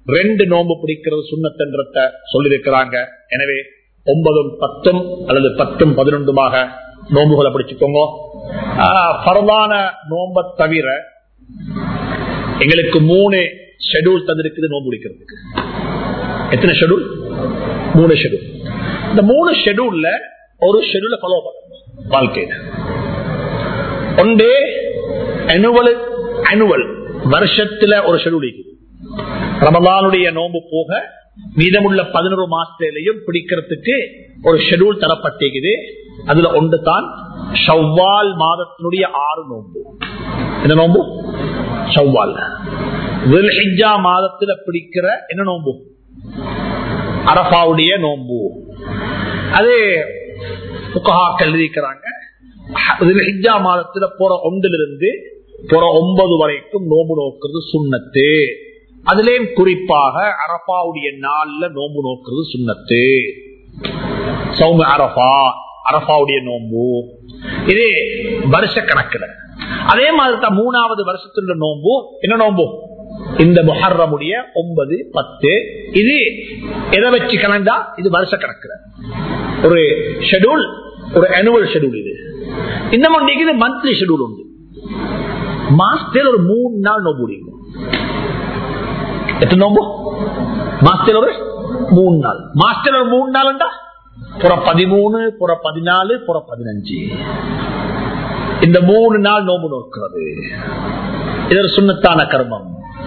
ரெண்டு நோன்பு பிடிக்கிறது சுண்ணத்தன்றத சொல்லியிருக்கிறாங்க எனவே ஒன்பதும் பத்தும் அல்லது பத்தும் பதினொன்றுமாக நோன்புகளை பிடிச்சுக்கோங்க பரவான நோன்பை தவிர எங்களுக்கு மூணு ஷெடியூல் தந்திருக்குது நோன்பு பிடிக்கிறதுக்கு எத்தனை ஷெடியூல் மூணு ஷெடியூல் இந்த மூணு ஷெடியூல்ல ஒரு ஷெடியூல ஃபாலோ பண்ணணும் வாழ்க்கையில ஒன்றே அனுவல் அனுவல் வருஷத்துல ஒரு ஷெடியூல் இருக்குது ரமதானுடைய நோன்பு போக மீதமுள்ள பதினோரு மாசத்திலையும் பிடிக்கிறதுக்கு ஒரு ஷெடியூல் தரப்பட்டிருக்குது அதுல ஒன்று தான் ஷவ்வால் மாதத்தினுடைய ஆறு நோன்பு என்ன நோன்பு ஷவ்வால் வில்ஹிஜா மாதத்துல பிடிக்கிற என்ன நோன்பு அரபாவுடைய நோன்பு அது புக்கஹாக்கள் எழுதிக்கிறாங்க வில்ஹிஜா மாதத்துல போற ஒன்றிலிருந்து போற ஒன்பது வரைக்கும் நோம்பு நோக்குறது சுண்ணத்து அதுலயும் குறிப்பாக அரபாவுடைய நாள்ல நோம்பு நோக்குறது சுண்ணத்து சௌம அரபா அரபாவுடைய நோம்பு இது வருஷ கணக்குல அதே மாதிரி தான் மூணாவது வருஷத்துல நோம்பு என்ன நோம்பு இந்த முஹர்ரமுடைய ஒன்பது பத்து இது எதை வச்சு கணந்தா இது வருஷ கணக்குல ஒரு ஷெடியூல் ஒரு அனுவல் ஷெடியூல் இது இன்னும் ஒன்று இது மந்த்லி ஷெடியூல் உண்டு மாசத்தில் ஒரு மூணு நாள் நோம்பு முடியும் எத்தனை நோம்பு மாசத்தில் ஒரு மூணு நாள் மாசத்தில் ஒரு மூணு நாள்டா புற பதிமூணு புற பதினாலு புற பதினஞ்சு இந்த மூணு நாள் நோம்பு நோக்கிறது இது ஒரு சுண்ணத்தான கர்மம்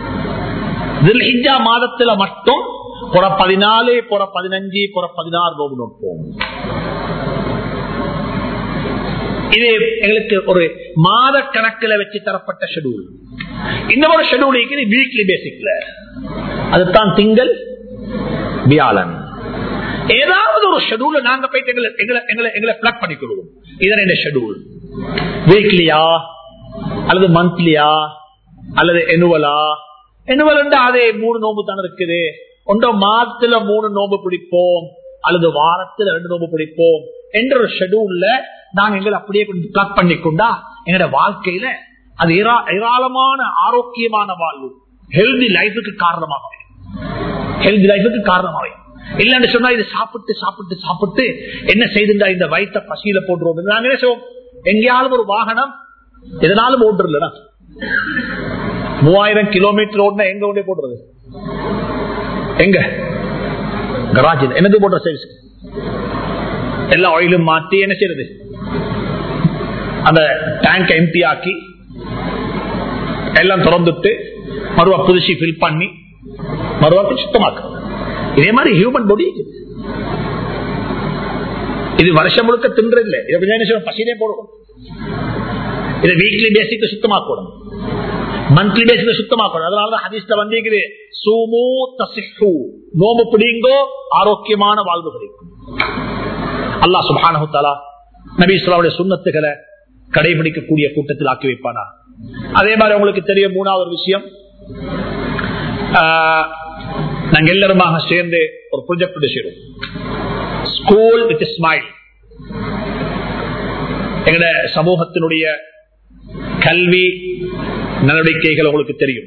மாதத்துல மட்டும் புற பதினாலு புற பதினஞ்சு புற பதினாறு நோம்பு நோப்போம் இது எங்களுக்கு ஒரு மாத கணக்கில் வச்சு தரப்பட்ட ஷெடியூல் இந்த ஒரு ஷெடியூல் இருக்குது வீக்லி பேசிக்ல அதுதான் திங்கள் வியாழன் ஏதாவது ஒரு ஷெடியூல நாங்க போயிட்டு எங்களை எங்களை எங்களை எங்களை பிளக் பண்ணிக்கொள்வோம் இதன் என்ன ஷெடியூல் வீக்லியா அல்லது மந்த்லியா அல்லது எனுவலா எனுவல் அதே மூணு நோம்பு தானே இருக்குது ஒன்றோ மாதத்துல மூணு நோம்பு பிடிப்போம் அல்லது வாரத்துல ரெண்டு நோம்பு பிடிப்போம் என்ற ஒரு ஷெடியூல்ல நாங்க எங்களை அப்படியே பிளக் பண்ணிக்கொண்டா எங்களோட வாழ்க்கையில அது ஏராளமான ஆரோக்கியமான வாழ்வு ஹெல்தி லைஃபுக்கு காரணமாக ஹெல்தி லைஃபுக்கு காரணமாக இல்லன்னு சொன்னா இது சாப்பிட்டு சாப்பிட்டு சாப்பிட்டு என்ன செய்துண்டா இந்த வயிற்ற பசியில போட்டுருவோம் நாங்க என்ன செய்வோம் எங்கேயாலும் ஒரு வாகனம் எதனாலும் ஓட்டு இல்லைனா மூவாயிரம் கிலோமீட்டர் ஓடுனா எங்க கொண்டே போடுறது எங்க கராஜ் என்னது போடுற சர்வீஸ் எல்லா ஆயிலும் மாற்றி என்ன செய்யறது அந்த டேங்க் எம்டி ஆக்கி எல்லாம் திறந்துட்டு மறுவா புதுசி ஃபில் பண்ணி மறுவாக்கு சுத்தமாக்கு இதே மாதிரி ஹியூமன் பாடி இது வருஷம் முழுக்க தின்று இல்லை இதை கொஞ்சம் பசியிலே போடுவோம் இதை வீக்லி பேசிக்கு சுத்தமாக்கணும் மந்த்லி பேசிக்கு சுத்தமாக்கணும் அதனாலதான் ஹதீஸ்ல வந்திருக்குது சூமு தசிஹு நோம்பு பிடிங்கோ ஆரோக்கியமான வாழ்வு கிடைக்கும் அல்லாஹ் சுபானு தாலா நபி சொல்லாவுடைய சுண்ணத்துகளை கடைபிடிக்கக்கூடிய கூட்டத்தில் ஆக்கி வைப்பானா அதே மாதிரி உங்களுக்கு தெரியும் மூணாவது விஷயம் நாங்க எல்லாருமாக சேர்ந்து ஒரு ப்ரொஜெக்ட் செய்வோம் ஸ்கூல் வித் ஸ்மைல் எங்கட சமூகத்தினுடைய கல்வி நடவடிக்கைகள் உங்களுக்கு தெரியும்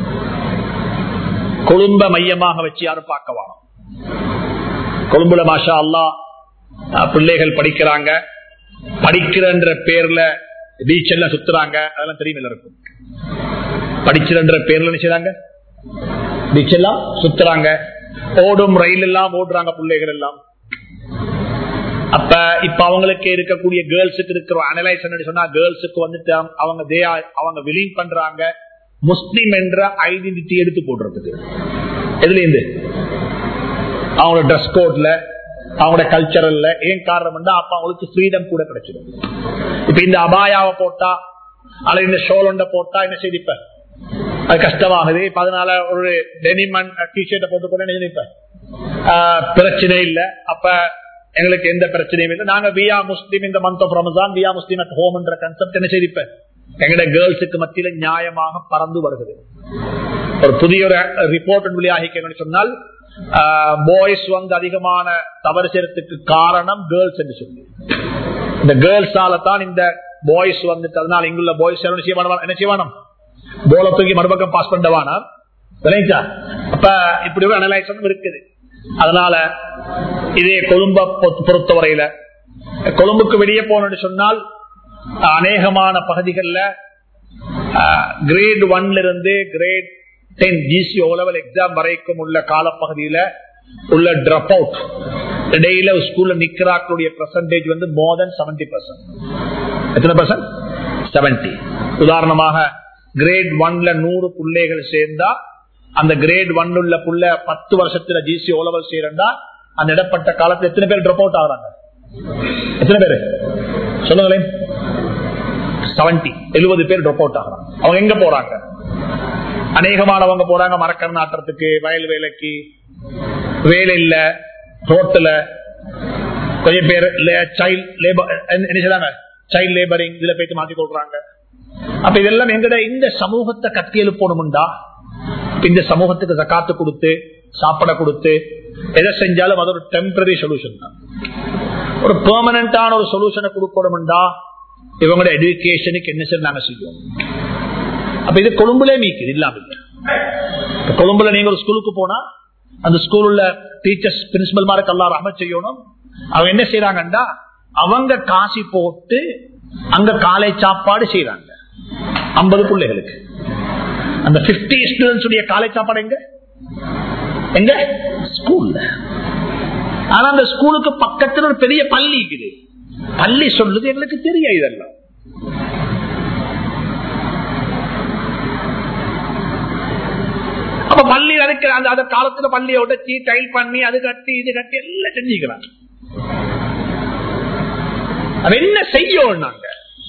கொழும்ப மையமாக வச்சு யாரும் பார்க்க வேணும் கொழும்புல மாஷா அல்லா பிள்ளைகள் படிக்கிறாங்க படிக்கிறன்ற பேர்ல பீச் எல்லாம் சுத்துறாங்க அதெல்லாம் தெரியும் எல்லாருக்கும் படிக்கிறன்ற பேர்ல நினைச்சாங்க பீச் எல்லாம் சுத்துறாங்க ஓடும் ரயில் எல்லாம் ஓடுறாங்க பிள்ளைகள் எல்லாம் அப்ப இப்ப அவங்களுக்கு இருக்கக்கூடிய கேர்ள்ஸுக்கு இருக்கிற அனலைஸ் சொன்னா கேர்ள்ஸுக்கு வந்துட்டு அவங்க அவங்க விலீன் பண்றாங்க முஸ்லிம் என்ற ஐடென்டிட்டி எடுத்து போடுறதுக்கு எதுல இருந்து அவங்களோட ட்ரெஸ் கோட்ல அவங்களோட கல்ச்சரல்ல ஏன் காரணம் அப்ப அவங்களுக்கு ஃப்ரீடம் கூட கிடைச்சிடும் இப்ப இந்த அபாயாவை போட்டா அல்லது இந்த ஷோலொண்ட போட்டா என்ன செய்திப்ப அது கஷ்டமாகுது இப்ப அதனால ஒரு டெனிமன் டிஷர்ட்டை போட்டு போன நினைப்ப பிரச்சனை இல்ல அப்ப எங்களுக்கு எந்த பிரச்சனையும் இல்லை நாங்க வியா முஸ்லீம் இந்த month of Ramadan via Muslim at home என்ற கன்செப்ட் என்ன செய்திப்ப எங்கட கேர்ள்ஸுக்கு மத்தியில நியாயமாக பறந்து வருகிறது ஒரு புதிய ஒரு ரிப்போர்ட் வெளியாகி சொன்னால் பாய்ஸ் வந்து அதிகமான தவறு செய்யறதுக்கு காரணம் கேர்ள்ஸ் என்று சொல்லி இந்த கேர்ள்ஸால தான் இந்த பாய்ஸ் வந்துட்டு அதனால இங்குள்ள பாய்ஸ் என்ன செய்ய என்ன செய்வானம் போல தூக்கி மறுபக்கம் பாஸ் பண்ணவானா விளைச்சா அப்ப இப்படி ஒரு அனலைசனும் இருக்குது அதனால இதே கொழும்ப பொறுத்தவரையில கொழும்புக்கு வெளியே போனோம்னு சொன்னால் அநேகமான பகுதிகளில் கிரேட் ஒன்ல இருந்து grade ten GC O level exam வரைக்கும் உள்ள காலப்பகுதியில உள்ள டிராப் அவுட் இடையில ஸ்கூல்ல நிக்கிறாக்களுடைய பெர்சன்டேஜ் வந்து மோர் தென் செவன்டி பர்சன்ட் எத்தனை பர்சன்ட் செவன்டி உதாரணமாக கிரேட் ஒன்ல நூறு பிள்ளைகள் சேர்ந்தா அந்த கிரேட் ஒன் உள்ள புள்ள பத்து வருஷத்துல ஜிசி ஓலவல் செய்யறா அந்த இடப்பட்ட காலத்துல எத்தனை பேர் டிராப் அவுட் ஆகுறாங்க எத்தனை பேரு சொல்லுங்களேன் செவன்டி எழுபது பேர் டிராப் அவுட் ஆகிறாங்க அவங்க எங்க போறாங்க அநேகமானவங்க போறாங்க மரக்கர் நாட்டுறதுக்கு வயல் வேலைக்கு வேலை இல்ல ரோட்டுல கொஞ்சம் பேர் சைல்ட் லேபர் என்ன செய்றாங்க சைல்ட் லேபரிங் இதுல போயிட்டு மாத்தி கொடுக்குறாங்க அப்ப இதெல்லாம் எங்கட இந்த சமூகத்தை கட்டி எழுப்பணும்டா இந்த சமூகத்துக்கு ஜக்காத்து கொடுத்து சாப்பிட கொடுத்து எதை செஞ்சாலும் அது ஒரு டெம்பரரி சொல்யூஷன் தான் ஒரு பெர்மனண்டான ஒரு சொல்யூஷனை கொடுக்கணும்டா இவங்களோட எடுக்கேஷனுக்கு என்ன செய்ய நாங்க செய்வோம் அப்ப இது கொழும்புல மீக்குது இல்லாம இல்ல கொழும்புல நீங்க ஒரு ஸ்கூலுக்கு போனா அந்த ஸ்கூல்ல டீச்சர்ஸ் பிரின்சிபல் மாதிரி எல்லாம் ரஹமத் செய்யணும் அவங்க என்ன செய்யறாங்கண்டா அவங்க காசி போட்டு அங்க காலை சாப்பாடு செய்யறாங்க ஐம்பது பிள்ளைகளுக்கு அந்த பிப்டி ஸ்டூடெண்ட்ஸ் காலை சாப்பாடு எங்க எங்க ஸ்கூல்ல ஆனா அந்த ஸ்கூலுக்கு பக்கத்துல ஒரு பெரிய பள்ளி இருக்குது பள்ளி சொல்றது எங்களுக்கு தெரியும் இதெல்லாம் அப்ப பள்ளி அரைக்கிற அந்த அந்த காலத்துல பள்ளியை உடச்சி டைல் பண்ணி அது கட்டி இது கட்டி எல்லாம் செஞ்சுக்கிறாங்க அது என்ன செய்யும் நாங்க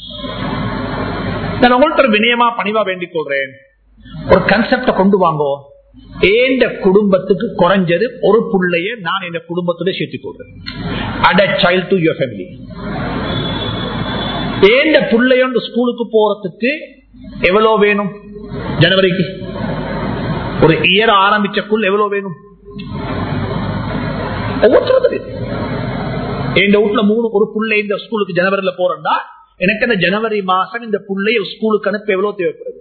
நான் உங்கள்கிட்ட ஒரு வினயமா பணிவா வேண்டிக் கொள்றேன் ஒரு கன்செப்ட கொண்டு வாங்கோ ஏண்ட குடும்பத்துக்கு குறைஞ்சது ஒரு புள்ளைய நான் என் குடும்பத்தோட சேர்த்துக் கொள்றேன் add child to your family ஏண்ட புள்ளையோண்டு ஸ்கூலுக்கு போறதுக்கு எவ்வளவு வேணும் ஜனவரிக்கு ஒரு இயர் ஆரம்பிச்சக்குள் எவ்வளவு வேணும் ஒவ்வொருத்தரும் என் வீட்டுல மூணு ஒரு புள்ளை இந்த ஸ்கூலுக்கு ஜனவரியில போறேன்டா எனக்கு அந்த ஜனவரி மாசம் இந்த புள்ளைய ஸ்கூலுக்கு அனுப்ப எவ்வளவு தேவைப்படுது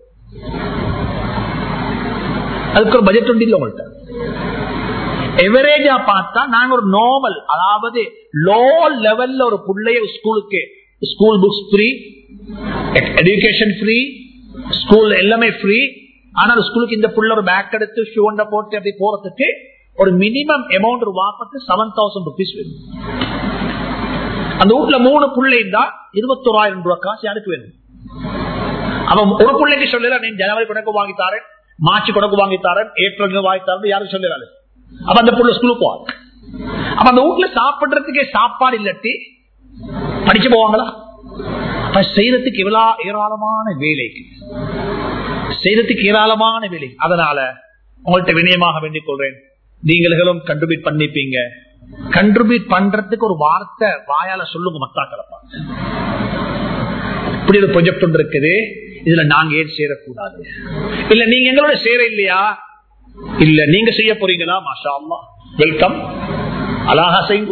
அதுக்கு ஒரு பட்ஜெட் உண்டு இல்ல உங்கள்கிட்ட எவரேஜா பார்த்தா நாங்க ஒரு நார்மல் அதாவது லோ லெவல்ல ஒரு புள்ளைய ஸ்கூலுக்கு school books free education free school எல்லாமே ஃப்ரீ ஆனா அந்த ஸ்கூலுக்கு இந்த புள்ள ஒரு பேக் எடுத்து ஷூண்ட போட்டு அப்படி போறதுக்கு ஒரு மினிமம் அமௌண்ட் ஒரு வாப்பத்து செவன் தௌசண்ட் ருபீஸ் வேணும் அந்த வீட்டுல மூணு பிள்ளை இருந்தா இருபத்தோராயிரம் ரூபாய் காசு யாருக்கு வேணும் அவன் ஒரு பிள்ளைக்கு சொல்லல நீ ஜனவரி கொடக்கு வாங்கி தாரேன் மார்ச் கொடக்கு வாங்கி தாரேன் ஏப்ரல் வாங்கி தாரேன் யாரும் சொல்லலாரு அப்ப அந்த புள்ள ஸ்கூலுக்கு போவாங்க அப்ப அந்த வீட்டுல சாப்பிடுறதுக்கே சாப்பாடு இல்லாட்டி படிச்சு போவாங்களா அப்ப செய்யறதுக்கு எவ்வளவு ஏராளமான வேலைக்கு செய்யறதுக்கு ஏராளமான வேலை அதனால உங்கள்கிட்ட வினயமாக வேண்டிக் கொள்றேன் நீங்களும் கண்ட்ரிபியூட் பண்ணிப்பீங்க கண்ட்ரிபியூட் பண்றதுக்கு ஒரு வார்த்தை வாயால சொல்லுங்க மத்தாக்களப்பா இப்படி ஒரு ப்ரொஜெக்ட் ஒன்று இருக்குது இதுல நாங்க ஏன் சேரக்கூடாது இல்ல நீங்க எங்களோட சேர இல்லையா இல்ல நீங்க செய்ய போறீங்களா மாஷா அம்மா வெல்கம் அழகா செய்யுங்க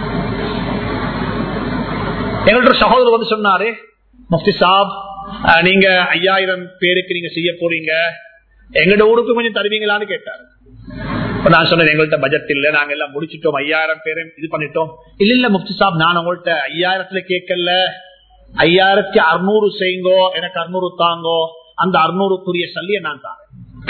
எங்கள்ட்ட சகோதரர் வந்து சொன்னாரு முஃப்தி சாப் நீங்க ஐயாயிரம் பேருக்கு நீங்க செய்ய போறீங்க எங்கட ஊருக்கு கொஞ்சம் தருவீங்களான்னு கேட்டாரு நான் சொன்னேன் எங்கள்கிட்ட பட்ஜெட் இல்ல நாங்க எல்லாம் முடிச்சிட்டோம் ஐயாயிரம் பேரும் இது பண்ணிட்டோம் இல்ல இல்ல முஃப்தி சாப் நான் உங்கள்கிட்ட ஐயாயிரத்துல கேட்கல ஐயாயிரத்தி அறுநூறு செய்யுங்கோ எனக்கு அறுநூறு தாங்கோ அந்த அறுநூறுக்குரிய சல்லிய நான் தாங்க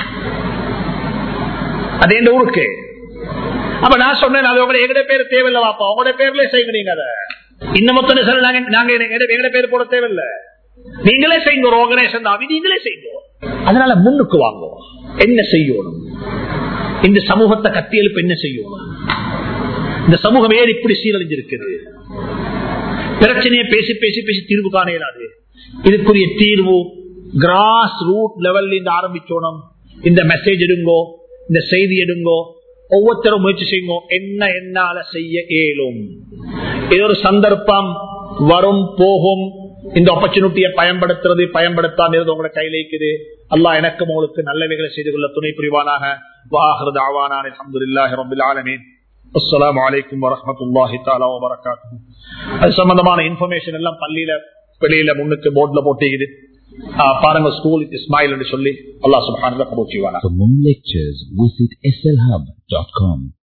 அது எந்த ஊருக்கு அப்ப நான் சொன்னேன் அது உங்களை எங்கட பேர் தேவையில்ல வாப்பா உங்களோட பேர்ல செய்யுங்க நீங்க அதை இன்னும் மொத்தம் சொல்ல நாங்க நாங்க எங்கட பேர் போட தேவையில்ல நீங்களே செய்யுங்க ஒரு ஆர்கனைசேஷன் அவி நீங்களே செய்யுங்க அதனால முன்னுக்கு வாங்குவோம் என்ன செய்யணும் இந்த சமூகத்தை கட்டியெழுப்பு என்ன செய்யணும் இந்த சமூகம் ஏன் இப்படி சீரழிஞ்சிருக்குது பிரச்சனையை பேசி பேசி பேசி தீர்வு காண இயலாது இதுக்குரிய தீர்வு கிராஸ் ரூட் லெவல்ல இருந்து ஆரம்பிச்சோணும் இந்த மெசேஜ் எடுங்கோ இந்த செய்தி எடுங்கோ ஒவ்வொருத்தரும் முயற்சி செய்யுங்க என்ன என்னால செய்ய இயலும் இது ஒரு சந்தர்ப்பம் வரும் போகும் இந்த ஆப்பர்ச்சுனிட்டியை பயன்படுத்துறது பயன்படுத்தாம உங்களோட கையில இருக்குது அல்லா எனக்கும் உங்களுக்கு நல்லவைகளை செய்து கொள்ள துணை புரிவானாக வாஹரது ஆவானான் அலமதுல்லாஹி ரபில் ஆலமீன் அஸ்லாம் வலைக்கும் வரமத்துல்லாஹி தாலா வரகாத்து அது சம்பந்தமான இன்ஃபர்மேஷன் எல்லாம் பள்ளியில வெளியில முன்னுக்கு போர்ட்ல போட்டிக்குது ஆஹ், பாருங்க ஸ்கூல் இஸ்மாயில் என்று சொல்லி அல்லாஹ் சுப்ஹானஹு வ தஆலா கபூல் செய்வானா For more lectures, visit slhub.com.